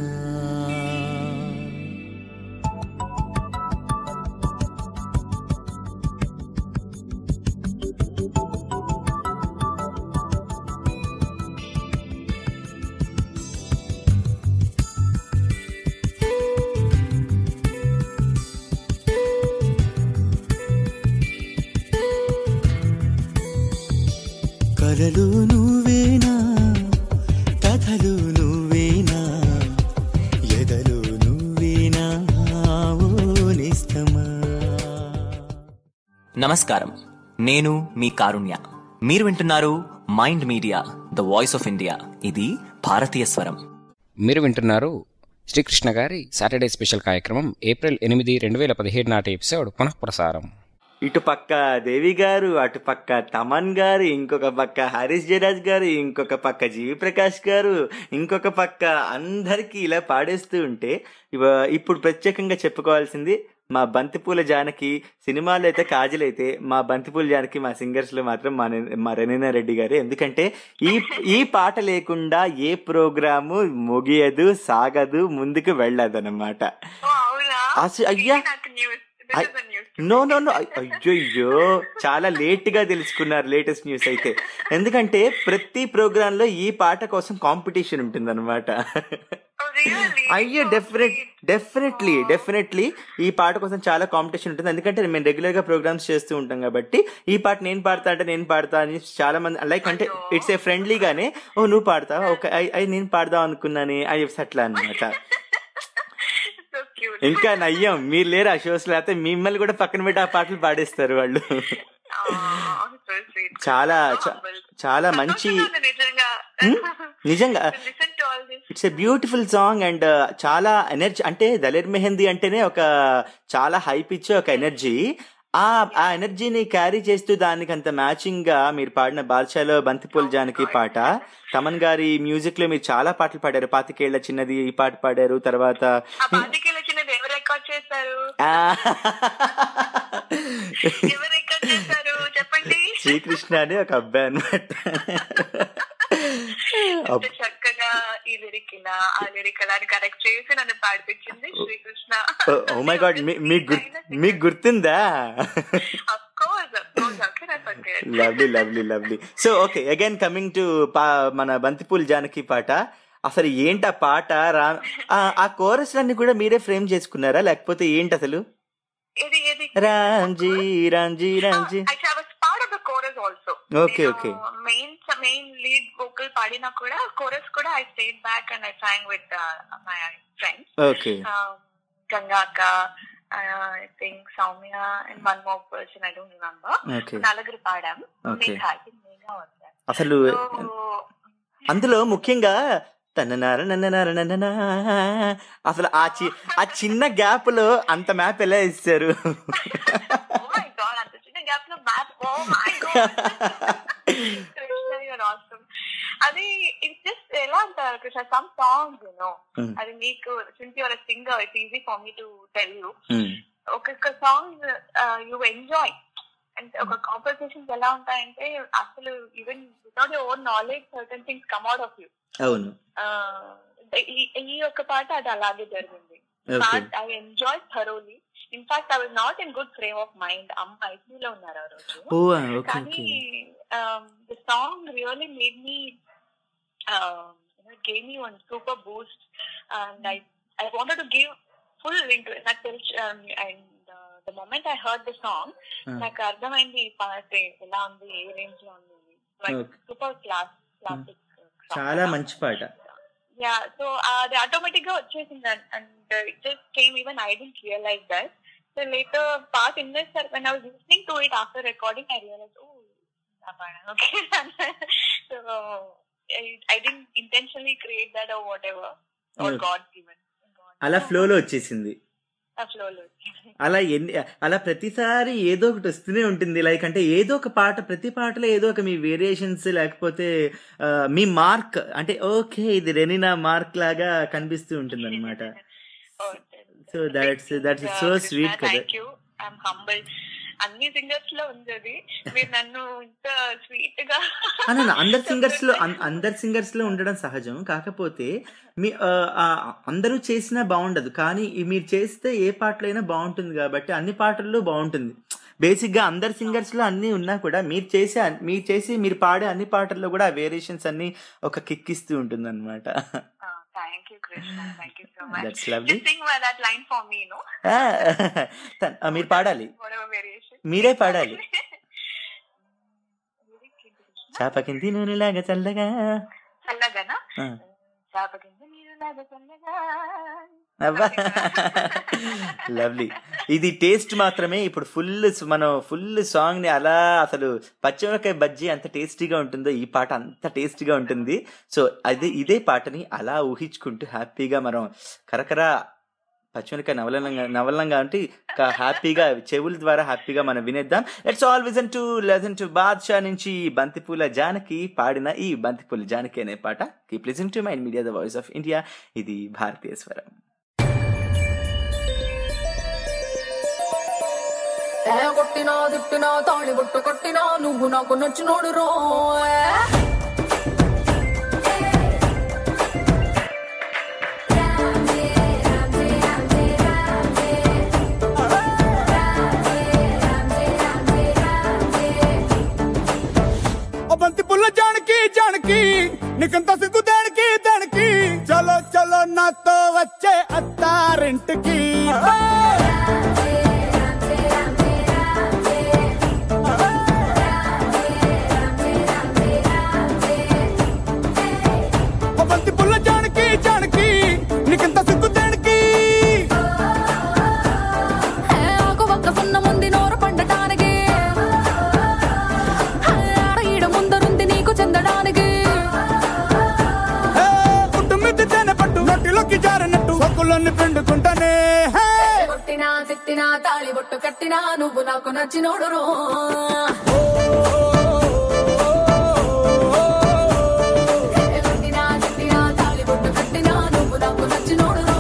Speaker 6: కలలు నువ్వేనా కథలు నువ్వేనా ఎదలు నువ్వేనా ఓనిస్తమా
Speaker 19: నమస్కారం నేను మీ కారుణ్య మీరు వింటున్నారు Mind media the voice of India ఇది భారతీయ స్వరం
Speaker 1: మీరు వింటున్నారు శ్రీకృష్ణ గారి సాటర్డే స్పెషల్ కార్యక్రమం ఏప్రిల్ ఎనిమిది రెండు వేల పదిహేడు నాటి ఎపిసోడ్ పునఃప్రసారం
Speaker 3: ఇటు పక్క దేవి గారు అటు పక్క తమన్ గారు ఇంకొక పక్క హరీష్ జయరాజ్ గారు ఇంకొక పక్క జీవి ప్రకాష్ గారు ఇంకొక పక్క అందరికీ ఇలా పాడేస్తూ ఉంటే ఇవ- ఇప్పుడు ప్రత్యేకంగా చెప్పుకోవాల్సింది మా బంతిపూల జానకి సినిమాలో అయితే కాజల్ అయితే మా బంతిపూల జానకి మా సింగర్స్ లో మాత్రం మా నే- మా రెనీనా రెడ్డి గారు ఎందుకంటే ఈ ఈ పాట లేకుండా ఏ ప్రోగ్రాము ముగియదు సాగదు ముందుకు వెళ్ళదు అనమాట అయ్యా నో నో నో అయ్యో చాలా లేట్ గా తెలుసుకున్నారు లేటెస్ట్ న్యూస్ అయితే ఎందుకంటే ప్రతి ప్రోగ్రామ్ లో ఈ పాట కోసం కాంపిటీషన్ ఉంటుంది అనమాట అయ్యో డెఫినెట్ డెఫినెట్లీ డెఫినెట్లీ ఈ పాట కోసం చాలా కాంపిటీషన్ ఉంటుంది ఎందుకంటే మేము రెగ్యులర్ గా ప్రోగ్రామ్స్ చేస్తూ ఉంటాం కాబట్టి ఈ పాట నేను పాడతా అంటే నేను పాడతా అని చాలా మంది లైక్ అంటే ఇట్స్ ఏ ఫ్రెండ్లీగానే ఓ నువ్వు పాడతావా ఓకే అయి నేను పాడదాం అనుకున్నానే అయ్యి అట్లా అనమాట ఇంకా నయ్యం మీరు లేరు ఆ షోస్ లేకపోతే మిమ్మల్ని కూడా పక్కన పెట్టి ఆ పాటలు పాడేస్తారు వాళ్ళు చాలా చా- చాలా మంచి Hmm? నిజంగా it's a beautiful song and చాలా ఎనర్జీ అంటే దలేర్ మెహందీ అంటేనే ఒక చాలా హైప్ ఇచ్చే ఒక ఎనర్జీ ఆ ఆ ఎనర్జీని క్యారీ చేస్తూ దానికి అంత మ్యాచింగ్ గా మీరు పాడిన బాల్షాలో బంతిపూల్ జానకి పాట తమన్ గారి మ్యూజిక్ లో మీరు చాలా పాటలు పాడారు పాతికేళ్ల చిన్నది ఈ పాట పాడారు తర్వాత
Speaker 4: బాధికల చిన్నది ఎవరు రికార్డ్ చేస్తారు
Speaker 3: ఆ,
Speaker 4: ఎవరు రికార్డ్ చేస్తారు చెప్పండి
Speaker 3: శ్రీకృష్ణ అని ఒక అబ్బాయి అనమాట
Speaker 4: ఎంత చక్కగా ఈ లిరిక్ ఇలా ఆ లిరిక్ అలా కరెక్ట్ చేసి నన్ను పాడిపించింది శ్రీకృష్ణ
Speaker 3: ఓ మై గాడ్ మీకు గుర్- మీకు గుర్తుందా lovely lovely lovely so okay again coming to మన బంతిపూల్ జానకి పాట అసలు ఏంటి ఆ పాట రా ఆ- ఆ కోరస్ అన్ని కూడా మీరే ఫ్రేమ్ చేసుకున్నారా లేకపోతే ఏంటి అసలు
Speaker 4: ఇది ఇది
Speaker 3: Ramji Ramji Ramji
Speaker 4: Actually, I was part of the chorus
Speaker 3: okay okay
Speaker 4: main main lead vocal పాడినా కూడా కోరస్ కూడా I stayed back and I sang with my friends
Speaker 3: okay
Speaker 4: గంగాక I think Soumya and one more person I don't remember
Speaker 3: Okay.
Speaker 4: నలుగురు పాడాం
Speaker 3: Okay.
Speaker 4: Megha I think Megha was there.
Speaker 3: అసలు అందులో ముఖ్యంగా తన్ననార నన్ననార నన్ననా అసలు ఆ చి ఆ చిన్న గ్యాప్ లో అంత మ్యాప్ ఎలా ఇస్తారు
Speaker 4: Oh my god, అంత చిన్న గ్యాప్ లో మ్యాప్ oh my God Krishna you're awesome అది ఇట్స్ జస్ట్ ఎలా అంటారు Krishna some songs you know
Speaker 3: Hmm.
Speaker 4: అది మీకు since your singer it's easy for me to tell you
Speaker 3: Hmm.
Speaker 4: ఒక్కొక్క సాంగ్ యు ఎంజాయ్ అండ్ ఒక కాంపోజిషన్స్ ఎలా ఉంటాయంటే అసలు even without your own knowledge certain things come out of you
Speaker 3: అవును
Speaker 4: ఈ- ఈ ఒక్క పాట అది అలాగే జరిగింది
Speaker 3: Okay.
Speaker 4: I enjoy thoroughly in fact I was not in good frame of mind అమ్మ ఐసీలో ఉన్నారు ఆ రోజు
Speaker 3: ఓ ఓకే
Speaker 4: కానీ
Speaker 3: okay
Speaker 4: the song really made me gave me one super boost and I I wanted to give full into నాకు తెలుసు and the moment I heard the song
Speaker 3: Ah.
Speaker 4: నాకు అర్థమైంది ఈ పాట ఎలా ఉంది ఏ రేంజ్ లో ఉంది
Speaker 3: Okay.
Speaker 4: సూపర్ క్లాస్ క్లాసిక్
Speaker 3: చాలా మంచి పాట
Speaker 4: యా సో అది ఆటోమేటిక్ గా వచ్చేసింది and it just came even I didn't realise that so later part in this when I was listening to it after recording I realise oh okay so I didn't intentionally create that or whatever or
Speaker 3: Okay.
Speaker 4: God given
Speaker 3: అలా ఫ్లోలో వచ్చేసింది
Speaker 4: ఆ ఫ్లోలో
Speaker 3: అలా ఎన్ని అలా ప్రతిసారి ఏదో ఒకటి వస్తూనే ఉంటుంది లైక్ అంటే ఏదో ఒక పాట ప్రతి పాటలో ఏదో ఒక మీ వేరియేషన్స్ లేకపోతే ఆ, మీ మార్క్ అంటే ఓకే ఇది రెనినా మార్క్ లాగా కనిపిస్తూ ఉంటుంది అనమాట so that's that's so sweet కదా
Speaker 4: థ్యాంక్ యూ ఐఎమ్ హంబల్ అన్ని సింగర్స్ లో ఉంది అది మీరు నన్ను ఇంత స్వీట్ గా
Speaker 3: అన్న అందరు సింగర్స్ లో అన్- అందరు సింగర్స్ లో ఉండడం సహజం కాకపోతే మీ ఆ, ఆ, అందరూ చేసినా బాగుండదు కానీ ఈ మీరు చేస్తే ఏ పాటలో అయినా బాగుంటుంది కాబట్టి అన్ని పాటల్లో బాగుంటుంది బేసిక్ గా అందరు సింగర్స్ లో అన్ని ఉన్నా కూడా మీరు చేసే అన్- మీరు చేసి మీరు పాడే అన్ని పాటల్లో కూడా ఆ వేరియేషన్స్ అన్ని ఒక కిక్ ఇస్తూ ఉంటుంది అనమాట
Speaker 4: thank you Krishna thank you so much
Speaker 3: That's lovely.
Speaker 4: Sing that line for me no
Speaker 3: మీరు పాడాలి
Speaker 4: whatever variation
Speaker 3: మీరే పాడాలి చాపకింది నూనెలాగా చల్లగా
Speaker 4: చల్లగానా
Speaker 3: ఆ.
Speaker 4: చాప కింద నీరులాగా చల్లగా
Speaker 3: అబ్బా లవ్లీ ఇది టేస్ట్ మాత్రమే ఇప్పుడు ఫుల్ మనం ఫుల్ సాంగ్ ని అలా అసలు పచ్చిమిరకాయ బజ్జీ ఎంత టేస్టీగా ఉంటుందో ఈ పాట అంత టేస్టీగా ఉంటుంది సో అదే ఇదే పాటని అలా ఊహించుకుంటూ హ్యాపీగా మనం కరకర పచ్చిమిరకాయ నవలంగా నవలంగా అంటే క- హ్యాపీగా చెవుల ద్వారా హ్యాపీగా మనం వినేద్దాం let's all listen to listen to Baadshah నుంచి బంతిపూల జానకి పాడిన ఈ బంతిపూల జానకి అనే పాట keep listen to Mind media the voice of India ఇది భారతీయ స్వరం
Speaker 13: ఏ కొట్టినా తిట్టినా తాళి బొట్టు కొట్టినా నువ్వు నాకు నచ్చినోడు రో
Speaker 20: ఓ బంతి పుల్ల జానకి జానకి నీకంత సిగ్గు దానికి దానికి చలో చలో నాతో వచ్చే అత్తారింటికి ఓ బంతి పుల్ల జానకి జానకి నీకంత సిగ్గు దానికి
Speaker 13: ఏ ఆకు ఒక్క సున్న ముందు నోరు పండటానికి ఏ ఆడ ఈడ ముందరుంది నీకు చెందడానికి
Speaker 20: కుటుంబిద్ది తేనె పట్టు నోటిలోకి జారినట్టు సొక్కులన్నీ పిండుకుంటానే హే.
Speaker 13: కొట్టినా తిట్టినా తాళి బొట్టు కట్టినా నువ్వు నాకు నచ్చినోడు రో ఏ కొట్టినా తిట్టినా తాళి బొట్టు కట్టినా నువ్వు నాకు నచ్చినోడు రో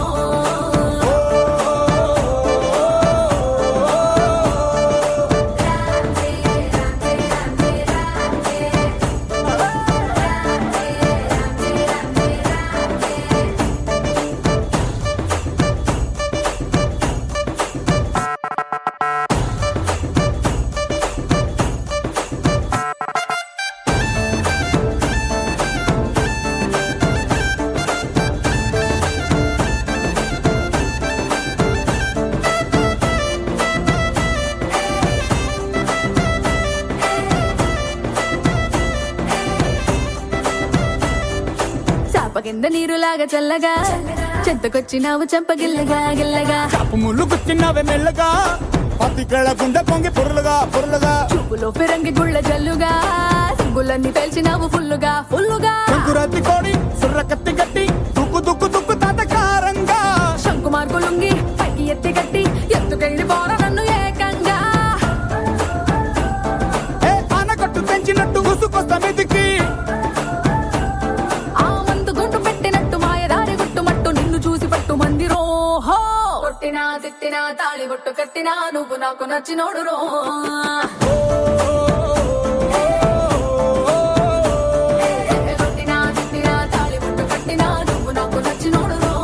Speaker 20: ఓ
Speaker 13: కింద నీరులాగా చల్లగా చెత్తకొచ్చినావు చెంపగిల్లగా గిల్లగా
Speaker 20: చాపు ముళ్ళు గుచ్చినవే మెల్లగా పత్తికళ గుండె పొంగి పొరులుగా పొరులుగా
Speaker 13: చూపులో ఫిరంగి గుళ్ళ జల్లుగా సిగ్గులన్నీ తెలిసినావు ఫుల్లుగా ఫుల్లుగా
Speaker 20: శంకురాతి కోడి సుర్ర కత్తి గట్టి దుక్కు దుక్కు దుక్కు తాతకారంగా
Speaker 13: శంకు మార్కులుంగి పైకి ఎత్తి కట్టి ఎత్తుకెళ్ళి పోర నన్ను ఏకంగా
Speaker 20: ఏ ఆనకట్టు తెంచినట్టు గుసుకొస్తా మెదికి
Speaker 13: ఆ మందు గుంటు పెట్టినట్టు మాయదారి గుట్టుమట్టు నిన్ను చూసి పట్టు మంది రోహో కొట్టినా తిట్టినా తాళి బొట్టు కట్టినా నువ్వు నాకు నచ్చినోడు రో కొట్టినా తిట్టినా తాళి బొట్టు కట్టినా నువ్వు నాకు నచ్చినోడు రో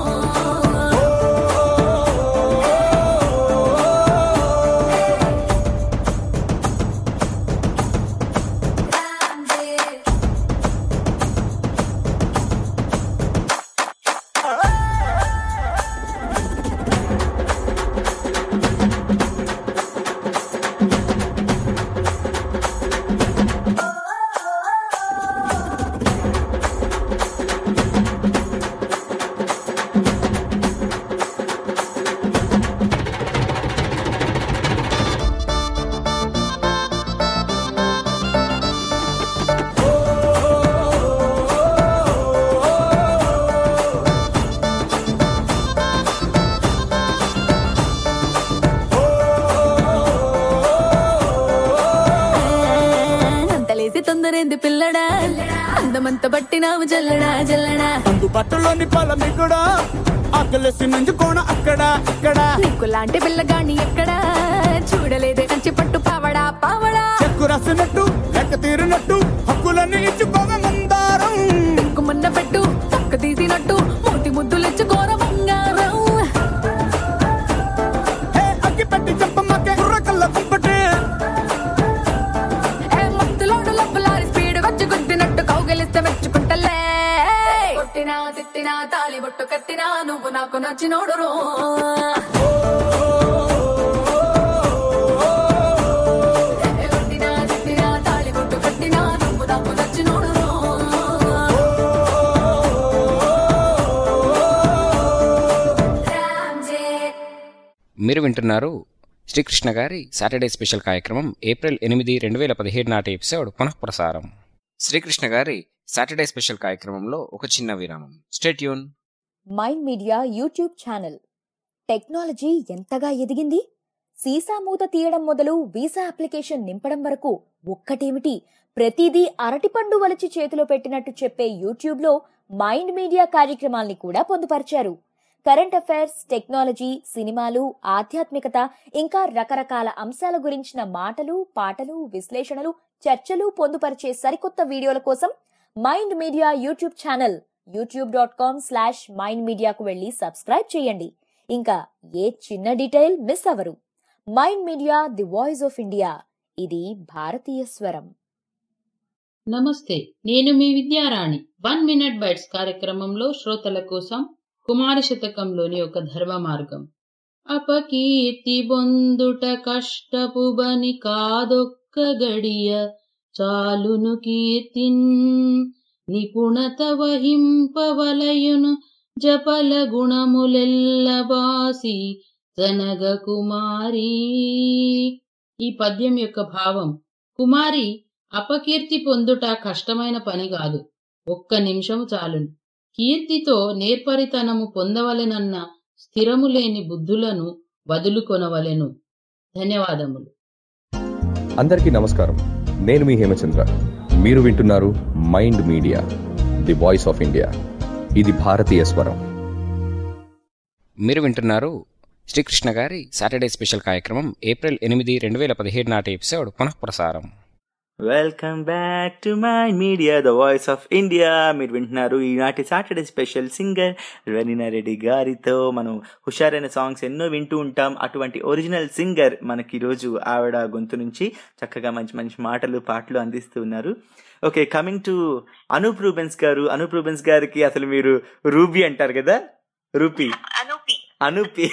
Speaker 13: అంతలేసి తొందరేంది పిల్లడా అందమంత పట్టినావు జల్లడా జల్లడా
Speaker 20: అందు బట్టలోని పాల మిగుడా ఆకలేసి నంజుకోణ అక్కడ ఇక్కడ
Speaker 13: నీకు లాంటి పిల్లగాని ఎక్కడా చూడలేదే కంచి పట్టు పావడా పావడా
Speaker 20: చెక్కు రాసినట్టు లెక్క తీరినట్టు హక్కులన్నీ ఇచ్చుకోగా మందారం
Speaker 13: మున్న పెట్టు పక్క తీసినట్టు మూతి ముద్దులిచ్చుకోర బంగారం
Speaker 20: ఏ అగ్గి పెట్టి చెంపమ్మకే కుర్ర కళ్ళ కుంపటి
Speaker 13: ఏ మత్తులోడు లబ్బులారి స్పీడ్ వచ్చి గుద్దినట్టు కౌగిలిస్తే మెచ్చుకుంటలే కొట్టినా తిట్టినా తాళి బొట్టు కట్టినా నువ్వు నాకు నచ్చినోడు రో ఏ కొట్టినా తిట్టినా తాళి బొట్టు కట్టినా నువ్వు నాకు నచ్చినోడు రో
Speaker 1: మీరు వింటున్నారు శ్రీకృష్ణ గారి సాటర్డే స్పెషల్ కార్యక్రమం ఏప్రిల్ ఎనిమిది రెండు వేల పదిహేడు నాటి ఎపిసోడ్ పునఃప్రసారం శ్రీకృష్ణ గారి సాటర్డే స్పెషల్ కార్యక్రమంలో ఒక చిన్న విరామం stay tune
Speaker 10: Mind Media YouTube channel technology ఎంతగా ఎదిగింది సీసా మూత తీయడం మొదలు వీసా అప్లికేషన్ నింపడం వరకు ఒక్కటేమిటి ప్రతిదీ అరటిపండు వలిచి చేతిలో పెట్టినట్టు చెప్పే యూట్యూబ్ లో మైండ్ మీడియా కార్యక్రమాల్ని కూడా పొందుపరిచారు కరెంట్ అఫైర్స్ టెక్నాలజీ సినిమాలు ఆధ్యాత్మికత ఇంకా రకరకాల అంశాల గురించిన మాటలు పాటలు విశ్లేషణలు చర్చలు పొందుపరిచే సరికొత్త వీడియోల కోసం Mind Media YouTube channel YouTube dot com slash Mind మీడియాకు వెళ్ళి సబ్స్క్రైబ్ చేయండి ఇంకా ఏ చిన్న డీటెయిల్ మిస్ అవరు Mind Media the voice of India ఇది భారతీయ స్వరం
Speaker 21: నమస్తే నేను మీ విద్యారాణి వన్ మినిట్ బైట్స్ కార్యక్రమంలో శ్రోతల కోసం కుమార శతకంలోని ఒక ధర్మ మార్గం అపకీర్తి బొందుట కష్టపు బని కాదొక్క గడియ చాలును కీర్తిన్ నిపుణత వహింపవలయును జపల గుణములెల్ల బాసి జనగ కుమారి ఈ పద్యం యొక్క భావం కుమారి అపకీర్తి పొందుట కష్టమైన పని కాదు ఒక్క నిమిషం చాలును కీర్తితో నేర్పరితనము పొందవలెనన్న స్థిరము లేని బుద్ధులను వదులుకొనవలెను ధన్యవాదములు
Speaker 22: అందరికీ నమస్కారం నేను మీ హేమచంద్ర మీరు వింటున్నారు Mind Media the voice of India ఇది భారతీయ స్వరం
Speaker 1: మీరు వింటున్నారు శ్రీకృష్ణ గారి సాటర్డే స్పెషల్ కార్యక్రమం ఏప్రిల్ ఎనిమిది రెండు వేల పదిహేడు నాటి ఎపిసోడ్ పునఃప్రసారం
Speaker 3: welcome back to Mind Media the voice of India మీరు వింటున్నారు ఈనాటి Saturday special singer Raveena Reddy గారితో మనం హుషారైన సాంగ్స్ ఎన్నో వింటూ ఉంటాం అటువంటి ఒరిజినల్ సింగర్ మనకి ఈరోజు ఆవిడ గొంతు నుంచి చక్కగా మంచి మంచి మాటలు పాటలు అందిస్తూ ఉన్నారు okay coming to Anoop Rubens గారు అనూప్ రూబెన్స్ గారికి అసలు మీరు రూబీ అంటారు కదా రూపీ
Speaker 4: అనూపి
Speaker 3: అనూపి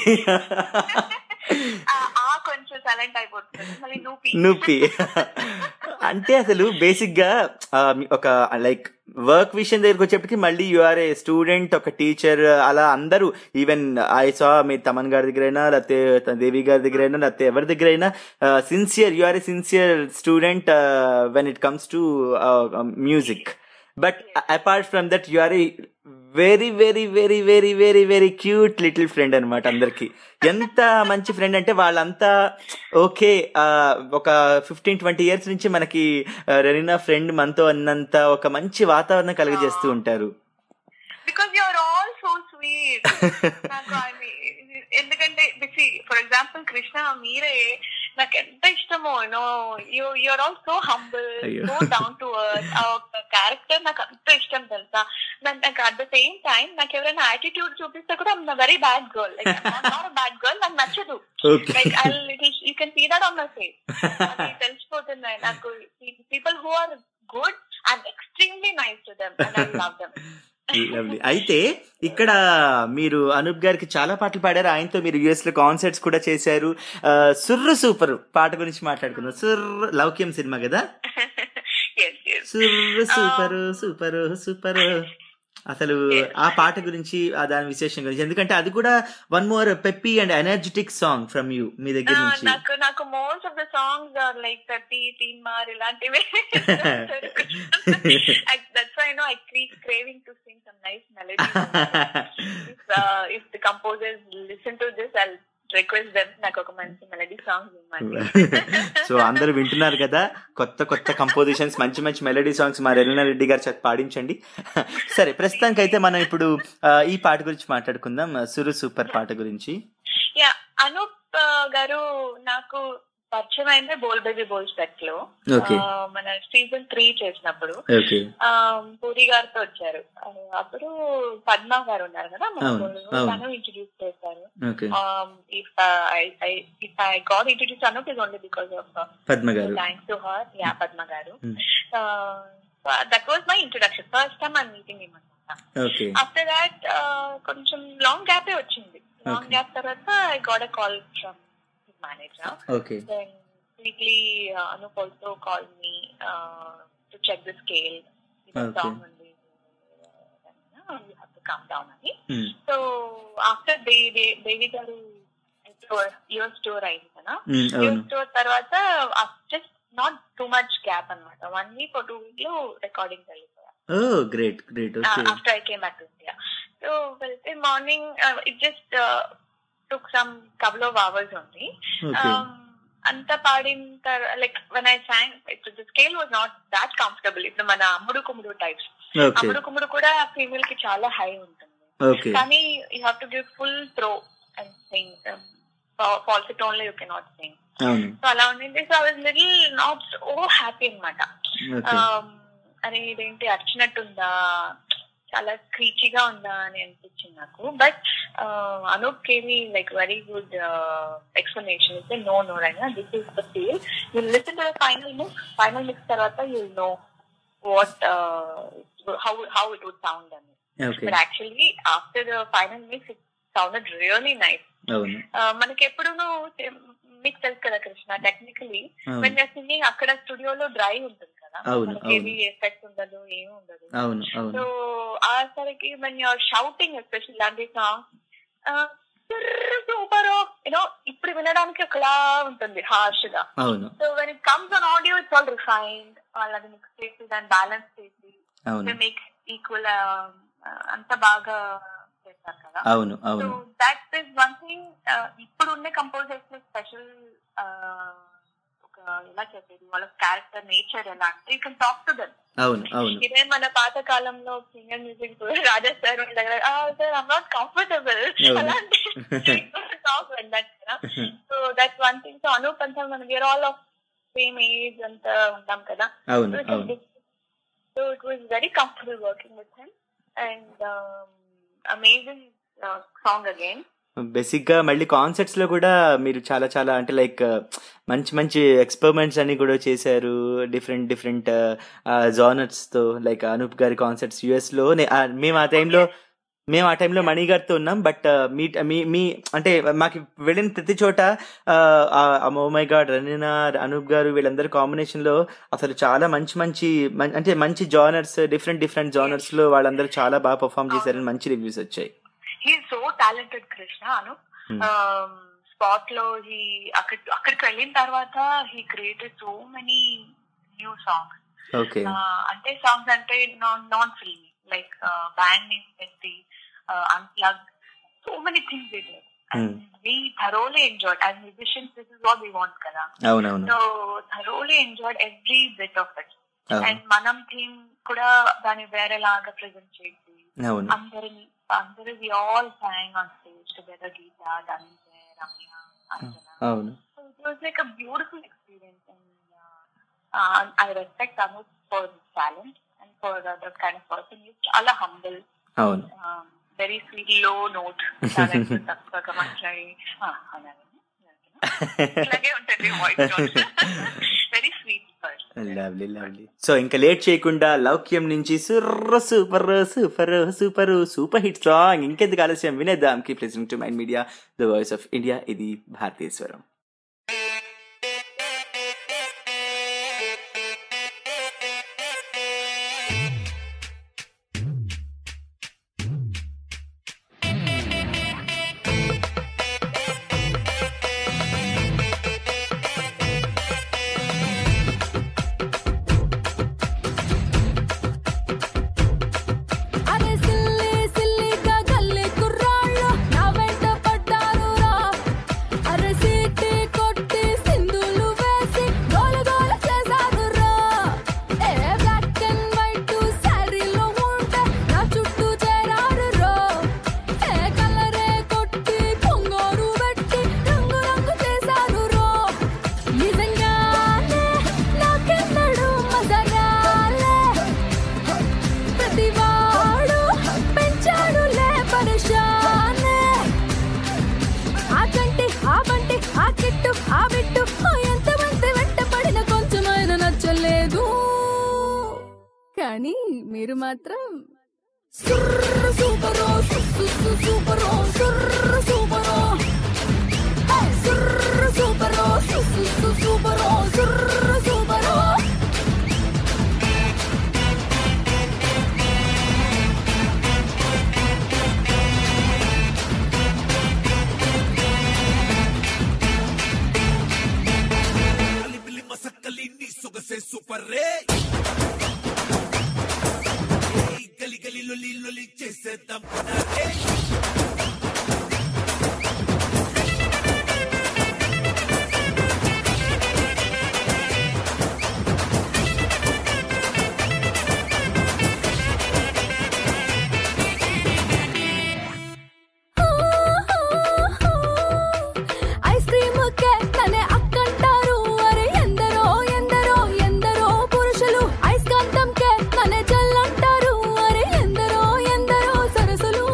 Speaker 4: ఆ ఆ కొంచెం సైలెంట్ అయిపోతుంది మళ్ళీ నూపి
Speaker 3: నూపి అంటే అసలు బేసిక్ గా ఆ, మీ- ఒక లైక్ వర్క్ విషయం దగ్గరికి వచ్చేప్పటికి మళ్ళీ యూఆర్ ఏ స్టూడెంట్ ఒక టీచర్ అలా అందరూ ఈవెన్ ఐ సా మీ తమన్ గారి దగ్గర అయినా లేకపోతే దేవి గారి దగ్గర అయినా లేకపోతే ఎవరి దగ్గర అయినా sincere you're a sincere student when it comes to music but apart from that you are a very very very very very very cute little friend అనమాట అందరికి ఎంత మంచి ఫ్రెండ్ అంటే వాళ్ళంతా ఓకే ఒక ఫిఫ్టీన్ ట్వంటీ ఇయర్స్ నుంచి మనకి రెనినా friend మనతో అన్నంత ఒక మంచి వాతావరణం కలిగజేస్తూ ఉంటారు
Speaker 4: because you're all so sweet నాకు అది ఎందుకంటే బిసి ఫర్ ఎగ్జాంపుల్ కృష్ణ మీరే నాకు ఎంత ఇష్టమో you know you you're all so humble
Speaker 3: అయ్యో.
Speaker 4: సో డౌన్ టు అర్త్ ఆ ఒక క్యారెక్టర్ నాకు అంత ఇష్టం తెలుసా నాకు నాకు అట్ ద సేమ్ టైం నాకు ఎవరైనా యాటిట్యూడ్ చూపిస్తే కూడా I'm very bad girl like not bad girl నాకు నచ్చదు
Speaker 3: Okay.
Speaker 4: Like I you can see that on my face అది తెలిసిపోతుంది నాకు people who are good I'm extremely nice to them and I love them
Speaker 3: lovely అయితే ఇక్కడ మీరు అనూప్ గారికి చాలా పాటలు పాడారు ఆయనతో మీరు యుఎస్ లో కాన్సర్ట్స్ కూడా చేశారు ఆ, సుర్రు సూపర్ పాట గురించి మాట్లాడుకుందాం సుర్రు లౌక్యం సినిమా కదా సుర్రు సూపర్ సూపర్ సూపర్ అసలు ఆ పాట గురించి ఆ దాని విశేషం గురించి ఎందుకంటే అది కూడా one more peppy and energetic song from you మీ దగ్గర
Speaker 4: ఆ,
Speaker 3: నుంచి
Speaker 4: నాకు నాకు most of the songs are like thirty Teen Maar ఇలాంటివి that's why no I creep craving to sing some nice melody if the composers listen to this I request them నాకు ఒక మంచి మెలడీ సాంగ్ ఇవ్వండి
Speaker 3: సో అందరూ వింటున్నారు కదా కొత్త కొత్త కంపోజిషన్స్ మంచి మంచి మెలడీ సాంగ్స్ మా రెల్లిన రెడ్డి గారు చేత పాడించండి సరే ప్రస్తుతానికి అయితే మనం ఇప్పుడు ఆ, ఈ పాట గురించి మాట్లాడుకుందాం సురు సూపర్ పాట గురించి
Speaker 4: యా అనూప్ ఆ, గారు నాకు పరిచయం అయిందే బోల్ బేబీ బోల్ స్పెక్ లో
Speaker 3: Okay.
Speaker 4: ఆ, మన సీజన్ త్రీ చేసినప్పుడు
Speaker 3: ఓకే
Speaker 4: ఆ, పూరి గారితో వచ్చారు ఆ, అప్పుడు పద్మ గారు ఉన్నారు కదా మన
Speaker 3: అవును,
Speaker 4: ఊళ్ళో.
Speaker 3: అవును.
Speaker 4: తను ఇంట్రడ్యూస్ చేశారు
Speaker 3: Okay.
Speaker 4: If if I got introduce Anoop is only because of
Speaker 3: Padma గారు.
Speaker 4: Thanks to her yeah Padma గారు
Speaker 3: Hmm.
Speaker 4: That was my introduction first time I meeting him
Speaker 3: okay
Speaker 4: after that కొంచెం లాంగ్ గ్యాపే వచ్చింది లాంగ్
Speaker 3: Okay.
Speaker 4: గ్యాప్ తర్వాత I got a call from manager
Speaker 3: Okay.
Speaker 4: Then weekly uh, Anup also called me uh, to check the scale. The
Speaker 3: Okay.
Speaker 4: song ఉంది uh, you have to come down అని
Speaker 3: Hmm.
Speaker 4: So after Devi గారు your స్టోర్ అయింది కదా
Speaker 3: Hmm,
Speaker 4: your
Speaker 3: అవును.
Speaker 4: స్టోర్ తర్వాత just not too much gap అనమాట వన్ వీక్ టూ వీక్ లో రికార్డింగ్ వెళ్ళిపోయా
Speaker 3: oh great great okay
Speaker 4: after I came back to India so వెళ్తే morning it just took some couple of hours ఉంది
Speaker 3: Okay.
Speaker 4: Um, అంత పాడిన తర్వాత like when I sang the scale was not that comfortable ఇప్పుడు మన అమ్ముడు కుమ్ముడు types
Speaker 3: Okay.
Speaker 4: అమ్ముడు కుమ్ముడు కూడా ఫీమేల్ కి చాలా హై ఉంటుంది
Speaker 3: Okay.
Speaker 4: కానీ you have to give full throw and sing false tone లో యూ కెనాట్ సింగ్
Speaker 3: అవును
Speaker 4: సో అలా ఉండింది so I was little not oh happy అనమాట
Speaker 3: Okay.
Speaker 4: అరే ఇదేంటి అర్చినట్టుందా చాలా క్రీచీగా ఉందా అని అనిపించింది నాకు బట్ అనూప్ కేమి లైక్ వెరీ గుడ్ ఎక్స్ప్లెనేషన్ ఇస్తే నో నో అయినా this is the feel you listen to the final mix final mix తర్వాత you know what how how it would sound అని
Speaker 3: Okay.
Speaker 4: But actually after the final mix it sounded really nice
Speaker 3: అవును
Speaker 4: మనకి ఎప్పుడును మీకు తెలుసు కదా Krishna technically
Speaker 3: అవును.
Speaker 4: When singing అక్కడ స్టూడియోలో డ్రై ఉంటుంది కదా
Speaker 3: అవును,
Speaker 4: మనకి ఏవి ఎఫెక్ట్ ఉండదు ఏమి ఉండదు
Speaker 3: అవును అవును
Speaker 4: సో ఆ సరికి వెన్ యూఆర్ షౌటింగ్ ఎస్పెషల్ లాంటి సాంగ్ సూపర్ యూనో ఇప్పుడు వినడానికి ఒకలా ఉంటుంది హార్ష్ గా
Speaker 3: అవును
Speaker 4: so when it comes on audio it's all refined వాళ్ళది మిక్స్ చేసి దాన్ని బ్యాలెన్స్ చేసి
Speaker 3: అవును.
Speaker 4: మేక్ ఈక్వల్ అంత బాగా చేస్తారు కదా
Speaker 3: అవును అవును
Speaker 4: so that is one thing ఇప్పుడు ఉండే కంపోజర్స్ స్పెషల్ ఒక ఎలా చెప్పేది వాళ్ళ క్యారెక్టర్ నేచర్ ఎలా అంటే you can talk to them
Speaker 3: అవును అవును
Speaker 4: ఇదే మన పాత కాలంలో సింగర్ మ్యూజిక్ రాజా సార్ దగ్గర సార్ ఐమ్ నాట్ కంఫర్టబుల్
Speaker 3: అవును.
Speaker 4: అలాంటి talk that so that one thing so Anoop అంతా మనం we're all of same age అంతా ఉంటాం కదా
Speaker 3: అవును, అవును.
Speaker 4: So it was very comfortable working with him and amazing song again
Speaker 3: basic గా మళ్ళీ కాన్సర్ట్స్ లో కూడా మీరు చాలా చాలా అంటే లైక్ మంచి మంచి ఎక్స్పెరిమెంట్స్ అన్ని కూడా చేశారు డిఫరెంట్ డిఫరెంట్ జానర్స్ తో లైక్ అనూప్ గారి కాన్సర్ట్స్ యుఎస్ లో నే- ఆ, మేము ఆ టైంలో మేము ఆ టైంలో మణి గారితో ఉన్నాం బట్ మీ మీ మీ అంటే మాకు వెళ్ళిన ప్రతి చోట oh my God Ranina Anoop గారు వీళ్ళందరూ కాంబినేషన్ లో అసలు చాలా మంచి మంచి మం- అంటే మంచి జానర్స్ డిఫరెంట్ డిఫరెంట్ జానర్స్ లో వాళ్ళందరూ చాలా బాగా పర్ఫామ్ చేశారని మంచి రివ్యూస్ వచ్చాయి
Speaker 4: హీ సో టాలెంటెడ్ కృష్ణ అను
Speaker 3: Hmm.
Speaker 4: స్పాట్ లో హీ అక్కడ అక్కడికి వెళ్ళిన తర్వాత he created so many new songs
Speaker 3: okay
Speaker 4: అంటే సాంగ్స్ అంటే non non filmy like band name పెట్టి unplug so many things it we thoroughly enjoyed as musicians this is what we want కదా
Speaker 3: అవునవును
Speaker 4: so thoroughly enjoyed every bit of it
Speaker 3: అవును.
Speaker 4: and మనం theme కూడా దాన్ని వేరేలాగా present చేసి
Speaker 3: అవును.
Speaker 4: అందరిని అందరూ we all song on stage together Geetha Dhananjay Ramya Anjana
Speaker 3: అవును
Speaker 4: so it was like a beautiful experience and uh, I respect Anup for his talent and for the, the kind of person he's చాలా humble
Speaker 3: అవును
Speaker 4: um, very sweet low note చాలా ఎక్కువ తక్కువగా మాట్లాడి "ఆ, అలాగే ఇలాగే ఉంటుంది voice very sweet person
Speaker 3: lovely lovely so ఇంకా లేట్ చేయకుండా లౌక్యం నుంచి సుర్ర super super super super hit song ఇంకెందుకు ఆలస్యం వినేద్దాం keep listening to Mind media the voice of India ఇది భారతీయ స్వరం
Speaker 13: అరే సిల్లి సిల్లిగా గల్లీ కుర్రాళ్ళు నా వెంట పడ్డారు రా అరే సీటీ కొట్టి సింధులు వేసి గోల గోల చేశారు రా ఏ బ్లాక్ అండ్ వైట్ శారీలో ఉంటే నా చుట్టూ చేరారు రో ఏ కలరే కొట్టి పొంగోరు పెట్టి రంగు రంగు చేశారు రో నిజంగానే నాకెన్నడూ మజరాలే ప్రతివాడు పెంచాడులే పరేషానే ఆ కంటి ఆ బంటి ఆ కిట్టు ఆ బిట్టు ఓ ఎంతమంది వెంట పడిన కొంచెమైనా నచ్చలేదు కానీ మీరు మాత్రం సుర్ర సూపరో సుస్సు సు సూపరో సుర్ర సూపరో హే, సుర్ర సూపరో సుస్సు సు సూపరో సుర్ర సూపరో
Speaker 2: సొగసే సూపర్ రే ఏయ్, గలి గలి లొలి లొలి చేసేద్దాం రే.
Speaker 13: ఐస్ క్రీమ్ కే తనే అక్కంటారు అరే ఎందరో ఎందరో ఎందరో పురుషులు ఐస్ కాంతం కే తనే జల్లంటారు అరే ఎందరో ఎందరో సరసులు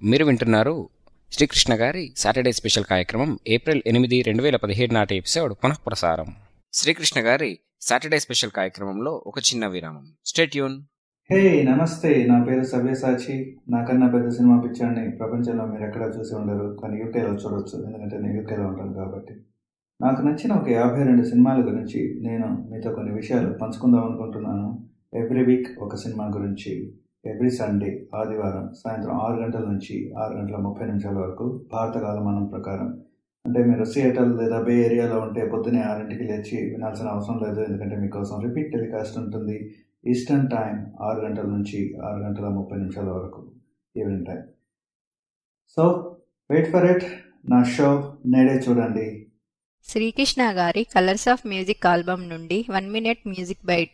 Speaker 1: మీరు వింటున్నారు శ్రీకృష్ణ గారి సాటర్డే స్పెషల్ కార్యక్రమం ఏప్రిల్ ఎనిమిది రెండు వేల పదిహేడు నాటి ఎపిసోడ్ పునఃప్రసారం శ్రీకృష్ణ గారి సాటర్డే స్పెషల్ కార్యక్రమంలో ఒక చిన్న విరామం స్టేట్యూన్
Speaker 5: హే నమస్తే నా పేరు సవ్యసాచి నాకన్నా పెద్ద సినిమా పిక్చర్ని ప్రపంచంలో మీరు ఎక్కడ చూసి ఉండరు కానీ యూకేలో చూడొచ్చు ఎందుకంటే నేను యూకేలో ఉంటాను కాబట్టి నాకు నచ్చిన ఒక యాభై రెండు సినిమాల గురించి నేను మీతో కొన్ని విషయాలు పంచుకుందాం అనుకుంటున్నాను ఎవ్రీ వీక్ ఒక సినిమా గురించి ఎవ్రీ సండే ఆదివారం సాయంత్రం ఆరు గంటల నుంచి ఆరు గంటల ముప్పై నిమిషాల వరకు భారత కాలమానం ప్రకారం అంటే మీరు సియేటర్ లేదా బే ఏరియాలో ఉంటే పొద్దునే ఆరింటికి లేచి వినాల్సిన అవసరం లేదు ఎందుకంటే మీకోసం రిపీట్ టెలికాస్ట్ ఉంటుంది ఈస్టర్న్ టైం ఆరు గంటల నుంచి ఆరు గంటల ముప్పై నిమిషాల వరకు evening time so wait for it నా షో నేడే చూడండి
Speaker 18: శ్రీకృష్ణ గారి కలర్స్ ఆఫ్ మ్యూజిక్ ఆల్బమ్ నుండి వన్ మినిట్ మ్యూజిక్ బైట్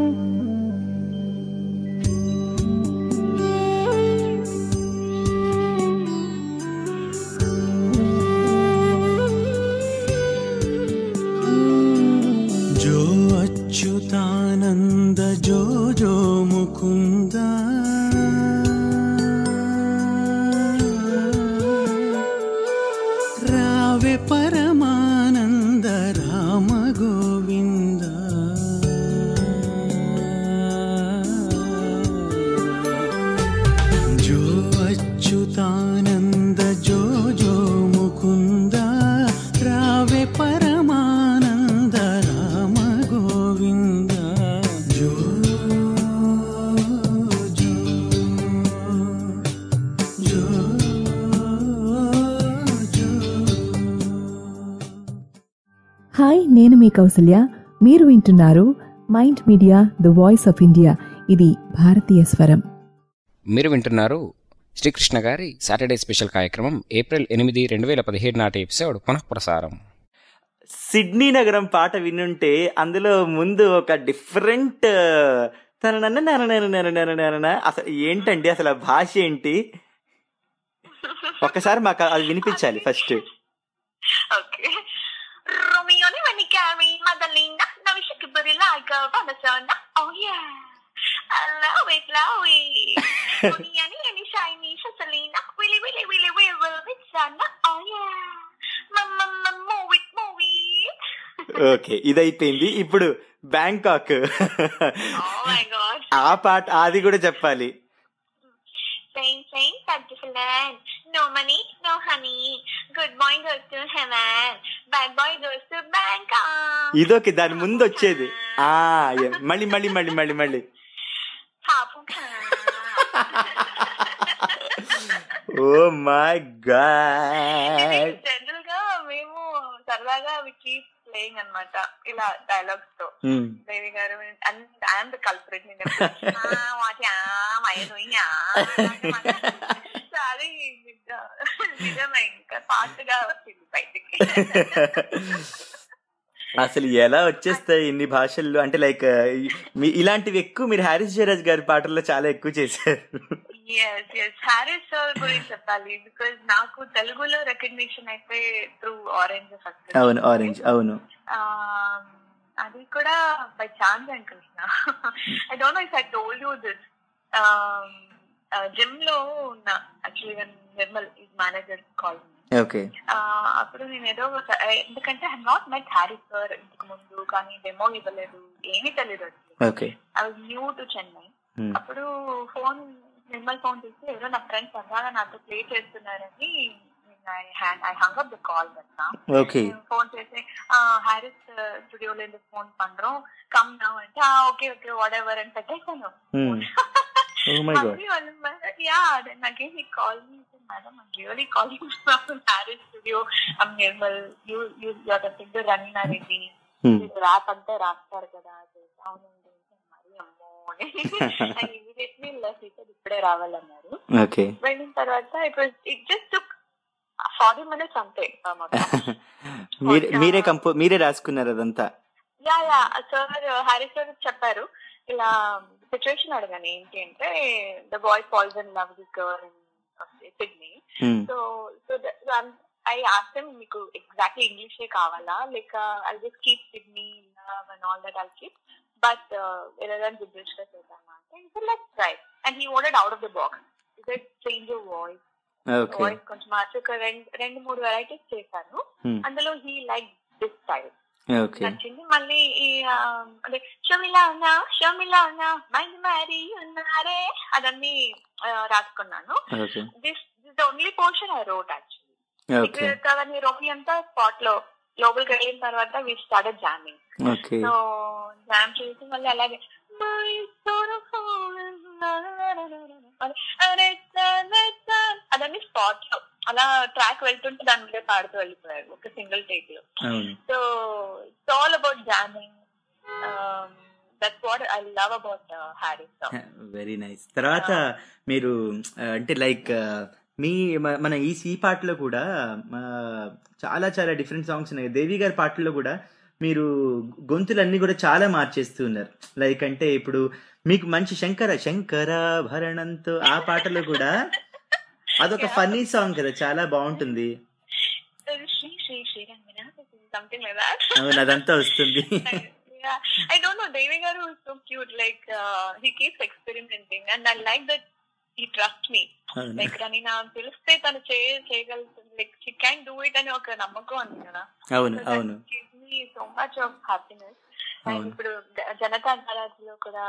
Speaker 6: जो अच्युतानन्द जो जो मुकुन्द रावे परमानन्द राम गोविन्द जो अच्युतानन्द जो जो मुकुन्द रावे परमानन्द राम गोविन्द जो जो जो
Speaker 7: హాయ్ నేను మీ కౌసల్య మీరు వింటున్నారు Mind media the voice of India ఇది భారతీయ స్వరం
Speaker 1: మీరు వింటున్నారు శ్రీకృష్ణ గారి సాటర్డే స్పెషల్ కార్యక్రమం ఏప్రిల్ ఎనిమిది రెండు వేల పదిహేడు నాటి ఎపిసోడ్ పునఃప్రసారం
Speaker 3: సిడ్నీ నగరం పాట వినుంటే అందులో ముందు ఒక డిఫరెంట్ తననన్న నరనర నరనర నరన అసలు ఏంటండి అసలు ఆ భాష ఏంటి ఒక్కసారి మాకు అది వినిపించాలి first
Speaker 4: Okay. Romeo ni when he carry Madalena. Now she could put it like a Vanessa. Oh yeah. I love it, love it. Money, any, any shiny, Selena. Willy, willy, willy, willy, willy, Sana. Oh yeah. Mama, mama, move it, move it.
Speaker 3: Okay ఇది అయిపోయింది ఇప్పుడు Bangkok
Speaker 4: Oh my god.
Speaker 3: ఆ పాట అది కూడా చెప్పాలి
Speaker 4: Same, same, beautiful land. No money, no honey. Good boy goes to heaven. Bad boy goes to Bangkok.
Speaker 3: ఇదొకే దాని ముందు వచ్చేది ఆ ఎ- మళ్ళీ మళ్ళీ మళ్ళీ మళ్ళీ మళ్ళీ ఓ మై గాడ్
Speaker 4: జనరల్ గా మేము సరదాగా వి కీప్ ప్లేయింగ్ అన్నమాట ఇలా డైలాగ్స్ తో
Speaker 3: Hmm.
Speaker 4: దేవి గారు ఐఎమ్ ద కల్పరేట్ నేను వాటి మయను అది నిజమే ఇంకా ఫాస్ట్ గా వచ్చింది బయటికి
Speaker 3: అసలు ఎలా వచ్చేస్తాయి ఇన్ని భాషల్లో అంటే లైక్ మీ ఇలాంటివి ఎక్కువ మీరు హారిస్ జయరాజ్ గారి పాటల్లో చాలా ఎక్కువ చేశారు
Speaker 4: ఎస్ ఎస్ హ్యారీస్ సార్ గురించి చెప్పాలి బికాజ్ నాకు తెలుగులో రికగ్నిషన్ అయితే త్రూ ఆరెంజ్ ఫస్ట్
Speaker 3: అవును ఆరెంజ్ అవును
Speaker 4: అది కూడా బై ఛాన్స్ అనుకుంటున్నా I don't know if I told you this gym లో ఉన్న actually Nirmal is manager call
Speaker 3: okay
Speaker 4: అప్పుడు నేను ఏదో ఒక- ఎందుకంటే I not met Harry sir ఇంతకు ముందు కానీ డెమో ఇవ్వలేదు ఏమీ తెలియదు
Speaker 3: okay
Speaker 4: I was new to Chennai
Speaker 3: Hmm.
Speaker 4: అప్పుడు ఫోన్ నిర్మల్ ఫోన్ చేసి ఎవరో నా ఫ్రెండ్స్ సరదాగా నాతో ప్లే చేస్తున్నారని I hung up the call కదా
Speaker 3: ఓకే
Speaker 4: ఫోన్ చేసి హారిస్ స్టూడియోలో ఎందుకు ఫోన్ పண்றோம் కమ్ నౌ అంటే ఓకే ఓకే వాట్ ఎవర్ అని పెట్టేశాను
Speaker 3: ఓ మై గాడ్
Speaker 4: మళ్ళీ వాళ్ళు మరి- yeah then again he called me and said madam I'm really calling from Paris studio I'm Nirmal you you you're the singer Ranina Reddy
Speaker 3: Hmm.
Speaker 4: మీరు rap అంతా రాస్తారు కదా అది అవునండి మరి అమ్మో అని ఇమీడియట్లీ లెఫ్ట్ ఇట్ ఇప్పుడే రావాలన్నారు
Speaker 3: ఓకే
Speaker 4: వెళ్ళిన తర్వాత it was it just took forty minutes అంతే ఆ మొత్తం
Speaker 3: మీరే మీరే కంపో మీరే రాసుకున్నారు అదంతా
Speaker 4: yeah yeah sir Harris sir చెప్పారు ఇలా సిచ్యువేషన్ అడగాను ఏంటి అంటే the boy falls in love this girl in Sydney
Speaker 3: Hmm.
Speaker 4: So so I asked him మీకు ఎగ్జాక్ట్లీ ఇంగ్లీషే కావాలా లేక I just keep Sydney love and all that I keep but ఏదైనా జిబ్రిష్ గా చేద్దామా అంటే let's try and he wanted out of the box it change your voice
Speaker 3: Okay.
Speaker 4: Voice కొంచెం మార్చి ఒక రెండు రెండు మూడు వెరైటీస్ చేశాను
Speaker 3: Hmm.
Speaker 4: అందులో he like this style
Speaker 3: okay
Speaker 4: నచ్చింది మళ్ళీ ఈ ఆ, అదే షమిలానా షమిలానా మైండ్ మ్యారీ ఉన్నారే అదన్నీ ఆ, రాసుకున్నాను
Speaker 3: okay
Speaker 4: this this the only portion I wrote actually
Speaker 3: okay
Speaker 4: కానీ రోమి అంతా స్పాట్ లో లోపలికి వెళ్ళిన తర్వాత we start jamming
Speaker 3: okay
Speaker 4: so jam చేసి మళ్ళీ అలాగే "My sort of అరే అదన్నీ స్పాట్ లో అలా ట్రాక్ వెళ్తుంటే దాని మీద పాడుతూ వెళ్ళిపోయారు ఒక సింగిల్ టేక్ లో
Speaker 3: అవును
Speaker 4: so it's all about jamming that's what I love about Harry song
Speaker 3: very nice తర్వాత మీరు ఆ, అంటే లైక్ ఆ, మీ మ- మన ఈ ఈ పాటలో కూడా ఆ, చాలా చాలా డిఫరెంట్ సాంగ్స్ ఉన్నాయి దేవి గారి పాటల్లో కూడా మీరు గొంతులన్నీ కూడా చాలా మార్చేస్తూ ఉన్నారు లైక్ అంటే ఇప్పుడు మీకు మంచి శంకర శంకర భరణంతో ఆ పాటలో కూడా అదొక ఫన్నీ సాంగ్ కదా చాలా బాగుంటుంది
Speaker 4: Sri Sri Sri Ranganath something like that
Speaker 3: అవును అదంతా వస్తుంది
Speaker 4: yeah i don't know devi garu is so cute like uh, he keeps experimenting and i like that he trusts me
Speaker 3: అవును.
Speaker 4: like రని నా తెలిస్తే తను చేయ చేయగలుగుతుంది like she can do it అని ఒక నమ్మకం ఉంది కదా
Speaker 3: అవును అవును
Speaker 4: so much of happiness and
Speaker 3: అవును.
Speaker 4: ఇప్పుడు జ- జనతా గరాజ్లో కూడా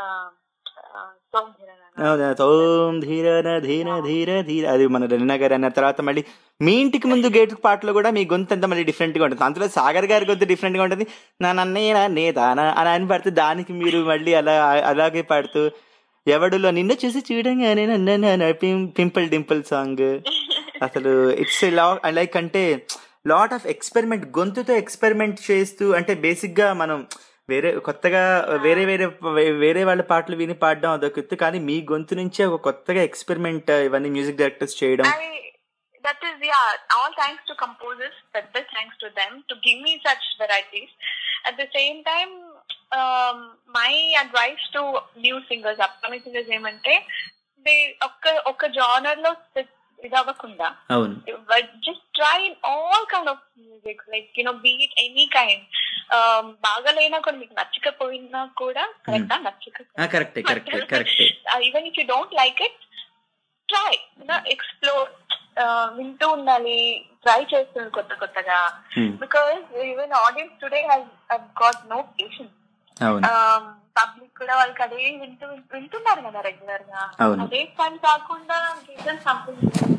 Speaker 4: సోమ్
Speaker 3: అవునా ఓం ధీర ధీర ధీర ధీర అది మన రన్నా గారు అన్న తర్వాత మళ్ళీ మీ ఇంటికి ముందు గేట్ పాటలో కూడా మీ గొంతు అంతా మళ్ళీ డిఫరెంట్ గా ఉంటుంది అందులో సాగర్ గారి గొంతు డిఫరెంట్ గా ఉంటుంది నా నన్నేనా నేతానా అని అని పాడుతూ దానికి మీరు మళ్ళీ అలా అలాగే పాడుతూ ఎవడులో నిన్న చూసి చూడంగానే నన్ను పింపుల్ డింపుల్ సాంగ్ అసలు ఇట్స్ లా లైక్ అంటే లాట్ ఆఫ్ ఎక్స్పెరిమెంట్ గొంతుతో ఎక్స్పెరిమెంట్ చేస్తూ అంటే బేసిక్ గా మనం వేరే కొత్తగా వేరే వేరే వేరే వాళ్ళ పాటలు విని పాడడం అదొక ఎత్తు కానీ మీ గొంతు నుంచే ఒక కొత్తగా ఎక్స్పెరిమెంట్ ఇవన్నీ మ్యూజిక్ డైరెక్టర్స్ చేయడం
Speaker 4: that is yeah all thanks to composers but best thanks to them to give me such varieties at the same time um, my advice to new singers upcoming singers ఏమంటే they ఒక్క ఒక్క genre లో sit- ఇది అవ్వకుండా
Speaker 3: అవును
Speaker 4: but just try in all kind of music like you know be it any kind um, బాగాలేనా కూడా మీకు నచ్చకపోయినా కూడా కరెక్టా నచ్చకపోయినా
Speaker 3: కరెక్టే కరెక్టే కరెక్టే
Speaker 4: uh, even if you don't like it try you know explore uh, వింటూ ఉండాలి ట్రై చేస్తుంది కొత్త కొత్తగా because even audience today has got no patience
Speaker 3: అవును
Speaker 4: పబ్లిక్ కూడా వాళ్ళకి అదే వింటూ వింటున్నారు కదా రెగ్యులర్ గా
Speaker 3: అవును.
Speaker 4: అదే పని కాకుండా something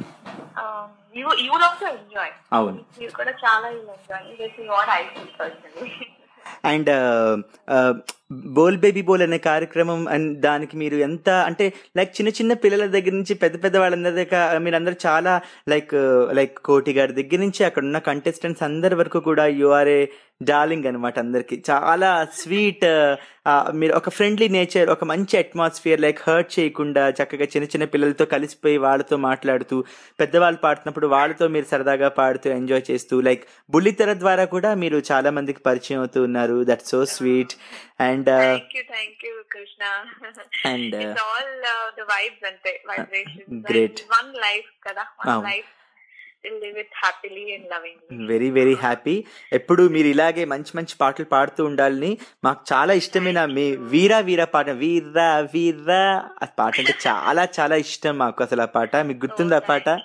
Speaker 4: you you also enjoy
Speaker 3: అవును
Speaker 4: మీరు కూడా చాలా enjoy this is what I feel personally
Speaker 3: and Bol baby Bol అనే కార్యక్రమం అండ్ దానికి మీరు ఎంత అంటే లైక్ చిన్న చిన్న పిల్లల దగ్గర నుంచి పెద్ద పెద్ద వాళ్ళందరి దగ్గర మీరందరూ చాలా లైక్ లైక్ కోటి గారి దగ్గర నుంచి అక్కడ ఉన్న కంటెస్టెంట్స్ అందరి వరకు కూడా యు ఆర్ ఏ డార్లింగ్ అనమాట అందరికి చాలా స్వీట్ మీరు ఒక ఫ్రెండ్లీ నేచర్ ఒక మంచి అట్మాస్ఫియర్ లైక్ హర్ట్ చేయకుండా చక్కగా చిన్న చిన్న పిల్లలతో కలిసిపోయి వాళ్ళతో మాట్లాడుతూ పెద్దవాళ్ళు పాడుతున్నప్పుడు వాళ్ళతో మీరు సరదాగా పాడుతూ ఎంజాయ్ చేస్తూ లైక్ బుల్లితెర ద్వారా కూడా మీరు చాలా మందికి పరిచయం అవుతూ ఉన్నారు that so sweet and
Speaker 4: thank you thank you Krishna
Speaker 3: And, uh,
Speaker 4: it's all the vibes అంతే వైబ్రేషన్
Speaker 3: great.
Speaker 4: వన్ లైఫ్ కదా వన్
Speaker 3: అవును.
Speaker 4: Life live it happily and loving
Speaker 3: very very happy ఎప్పుడు మీరు ఇలాగే మంచి మంచి పాటలు పాడుతూ ఉండాలని మాకు చాలా ఇష్టమైన మీ వీరా వీరా పాట వీరా వీరా ఆ పాట అంటే చాలా చాలా ఇష్టం మాకు అసలు ఆ పాట మీకు గుర్తుందా ఆ పాట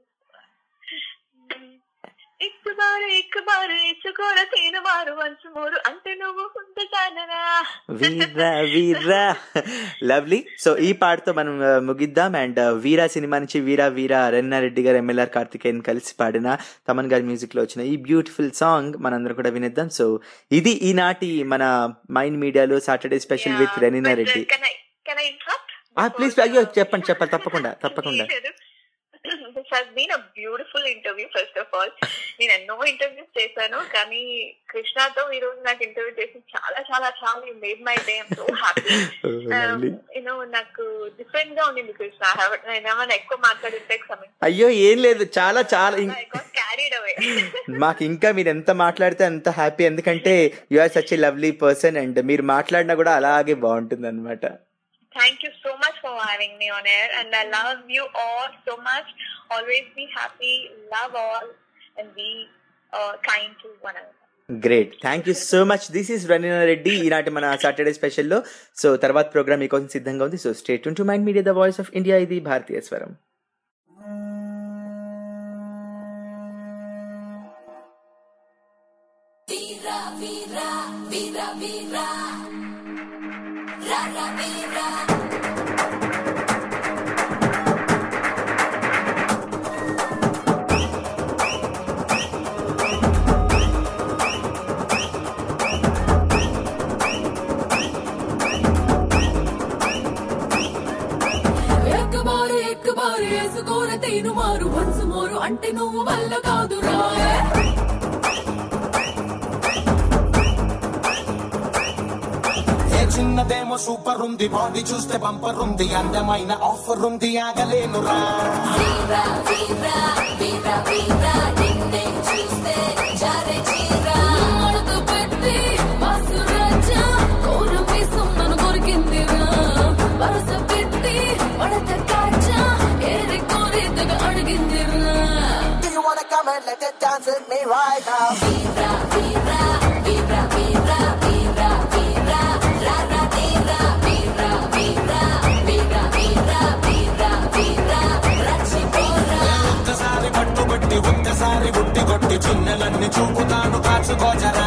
Speaker 4: ఇక్ బారు ఇక్ బారు ఇచ్చుకోర తీను మారు వంచు మూరు అంటే నువ్వు ఉంటే చాలనా
Speaker 3: వీరా వీరా లవ్లీ సో ఈ పాటతో మనం ఆ, ముగిద్దాం అండ్ వీరా సినిమా నుంచి వీరా వీరా రెడ్డి గారు ఎమ్మెల్ఆర్ కార్తికేయన్ కలిసి పాడిన తమన్ గారి మ్యూజిక్ లో వచ్చిన ఈ బ్యూటిఫుల్ సాంగ్ మనందరం కూడా వినిద్దాం సో ఇది ఈనాటి మన మైండ్ మీడియాలో Saturday special with Renina Reddy
Speaker 4: can I can I interrupt
Speaker 3: please అయ్యో చెప్పండి చెప్పండి తప్పకుండా తప్పకుండా
Speaker 4: this has been a beautiful interview first of all నేను ఎన్నో ఇంటర్వ్యూస్ చేశాను కానీ కృష్ణతో ఈ రోజు నాకు ఇంటర్వ్యూ చేసి చాలా చాలా చాలా made my day so happy you know నాకు డిఫరెంట్ గా ఉండింది కృష్ణ నేను ఏమైనా ఎక్కువ మాట్లాడింటే సమయం
Speaker 3: అయ్యో ఏం లేదు చాలా చాలా ఇం-
Speaker 4: క్యారీడ్ అవే
Speaker 3: మాకు ఇంకా మీరు ఎంత మాట్లాడితే అంత హ్యాపీ ఎందుకంటే you are such a lovely person and మీరు మాట్లాడినా కూడా అలాగే బాగుంటుంది అనమాట
Speaker 4: Thank you so much for having me on air, and I love you all so much. Always be happy, love all, and be uh, kind to one another.
Speaker 3: Great thank you so much this is Ranina Reddy ఈనాటి మన Saturday స్పెషల్లో so తర్వాత program మీకోసం సిద్ధంగా ఉంది so stay tuned to Mind media the voice of India ఇది భారతీయ స్వరం
Speaker 13: వీరా వీరా రారా వీరా ఎక్క బారు ఎక్క బారు వేసుకోర తేను మారు వన్స్ మోరు అంటే నువ్వు వల్ల కాదురా
Speaker 2: ఏ చిన్నదేమో సూపర్ ఉంది బాడీ చూస్తే బంపర్ ఉంది అందమైన ఆఫర్ ఉంది ఆగలేనురా
Speaker 13: వీరా వీరా వీరా వీరా నిన్నే చూస్తే జారే చీరా మడత పెట్టి వాసు రాజా కోర మీసం నన్ను కొరికిందిరా వరస పెట్టి మడత కాచా ఏరి కోరి తెగ అడిగిందిరా
Speaker 2: Do you wanna come and let it dance with me right now?
Speaker 13: వీరా వీరా వీరా వీరా వీరా వీరా రారా వీరా వీరా వీరా వీరా వీరా వీరా వీరా రచ్చిపోరా
Speaker 2: ఒక్కసారి పట్టుబట్టి ఒక్కసారి బుట్టి కొట్టి చిన్నలన్నీ చూపుతాను కాచుకోజరా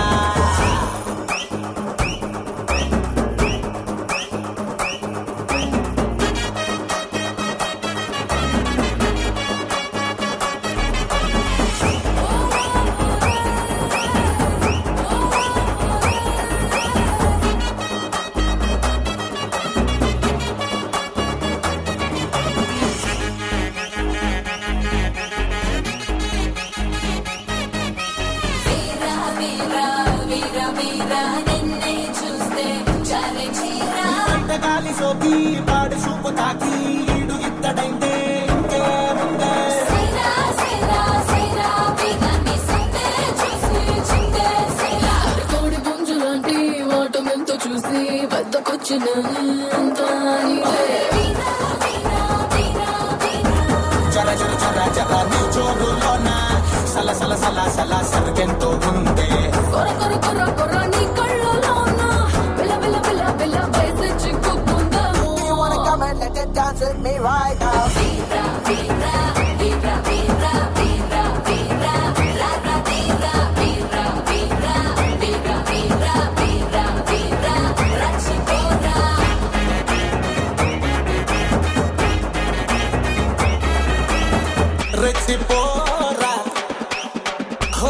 Speaker 13: వీరా వీరా వీరా వీరా నిన్నే చూస్తే చాలే చీరా
Speaker 2: గాలి సోకి పాడి చూపు తాకి ఈడు ఇత్తడైతే ఇంకే ఉందే
Speaker 13: సైరా సైరా సైరా వీరా నీ సంతే చూసి చిందే సైరా కోడి పుంజు లాంటి ఓటం ఎంతో చూసి వద్దకొచ్చిన అంతా నీదే వీరా వీరా వీరా వీరా
Speaker 2: జర జర జర జర నీ జోరులోన సల సల సల సల సరికెంతో ఉందే
Speaker 13: కొర కొర కొర కొర నీ కళ్ళలోన బిల బిల బిల బిల వేసి చిక్కుకుందా
Speaker 2: Do you wanna come and let it dance with me right now?
Speaker 13: వీరా వీరా వీరా వీరా వీరా వీరా రారా వీరా వీరా వీరా వీరా వీరా వీరా వీరా రచ్చిపోరా
Speaker 2: రెచ్చిపోరా హో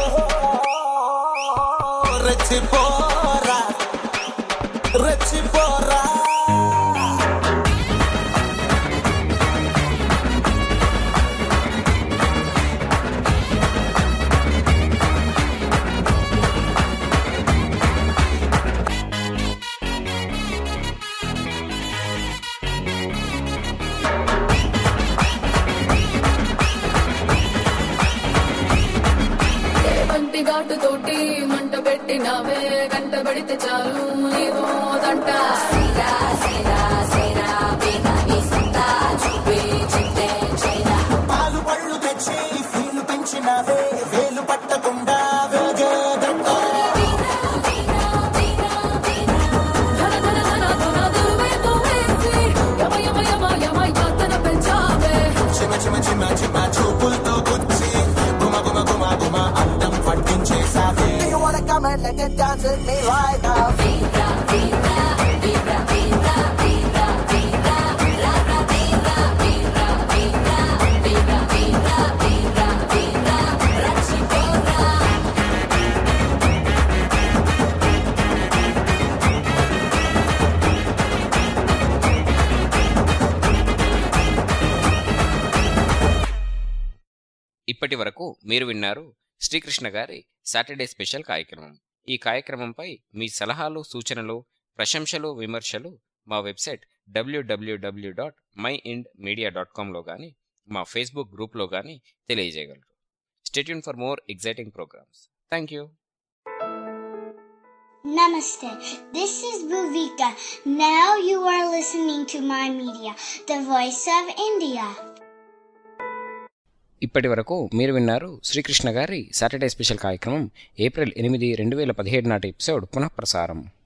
Speaker 2: రెచ్చిపోరా రెచ్చిపోరా
Speaker 13: వంటి ఘాటు తోటి మంట పెట్టినావే గంట పెడితే చాలు నీవో దంట సీరా సీరా సీరా వీరా నీ సంతా చూపి చింతే చైనా
Speaker 2: పాలు పళ్ళు తెచ్చి ఫీలు పెంచినవే వేలు పట్టకుండా వేగేదంట
Speaker 13: ధన ధన ధన ధన దుర్వేతో వేసి యమ యమ యమ యమ యాతన పెంచావే
Speaker 2: చిమ చిమ చిమ చిమ చూపులతో గుచ్చి గుమ గుమ గుమ గుమ అందం పట్టించేసావే Do you wanna come and let it dance with me right now?
Speaker 13: వీరా వీరా వీరా వీరా వీరా వీరా రారా వీరా వీరా వీరా వీరా వీరా వీరా వీరా రచ్చిపోరా
Speaker 1: ఇప్పటి వరకు మీరు విన్నారు శ్రీకృష్ణ గారి సాటర్డే స్పెషల్ కార్యక్రమం ఈ కార్యక్రమంపై మీ సలహాలు సూచనలు ప్రశంసలు విమర్శలు మా వెబ్సైట్ డబ్ల్యూడబ్ల్యూడబ్ల్యూ డాట్ మై ఇండ్ మీడియా డాట్ కామ్లో కానీ మా ఫేస్బుక్ గ్రూప్లో కానీ తెలియజేయగలరు stay tuned for more exciting programs thank you
Speaker 8: Namaste. This is Bhuvika. Now you are listening to my media, the voice of India.
Speaker 1: ఇప్పటి వరకు మీరు విన్నారు శ్రీకృష్ణ గారి సాటర్డే స్పెషల్ కార్యక్రమం ఏప్రిల్ ఎనిమిది రెండు వేల పదిహేడు నాటి ఎపిసోడ్ పునఃప్రసారం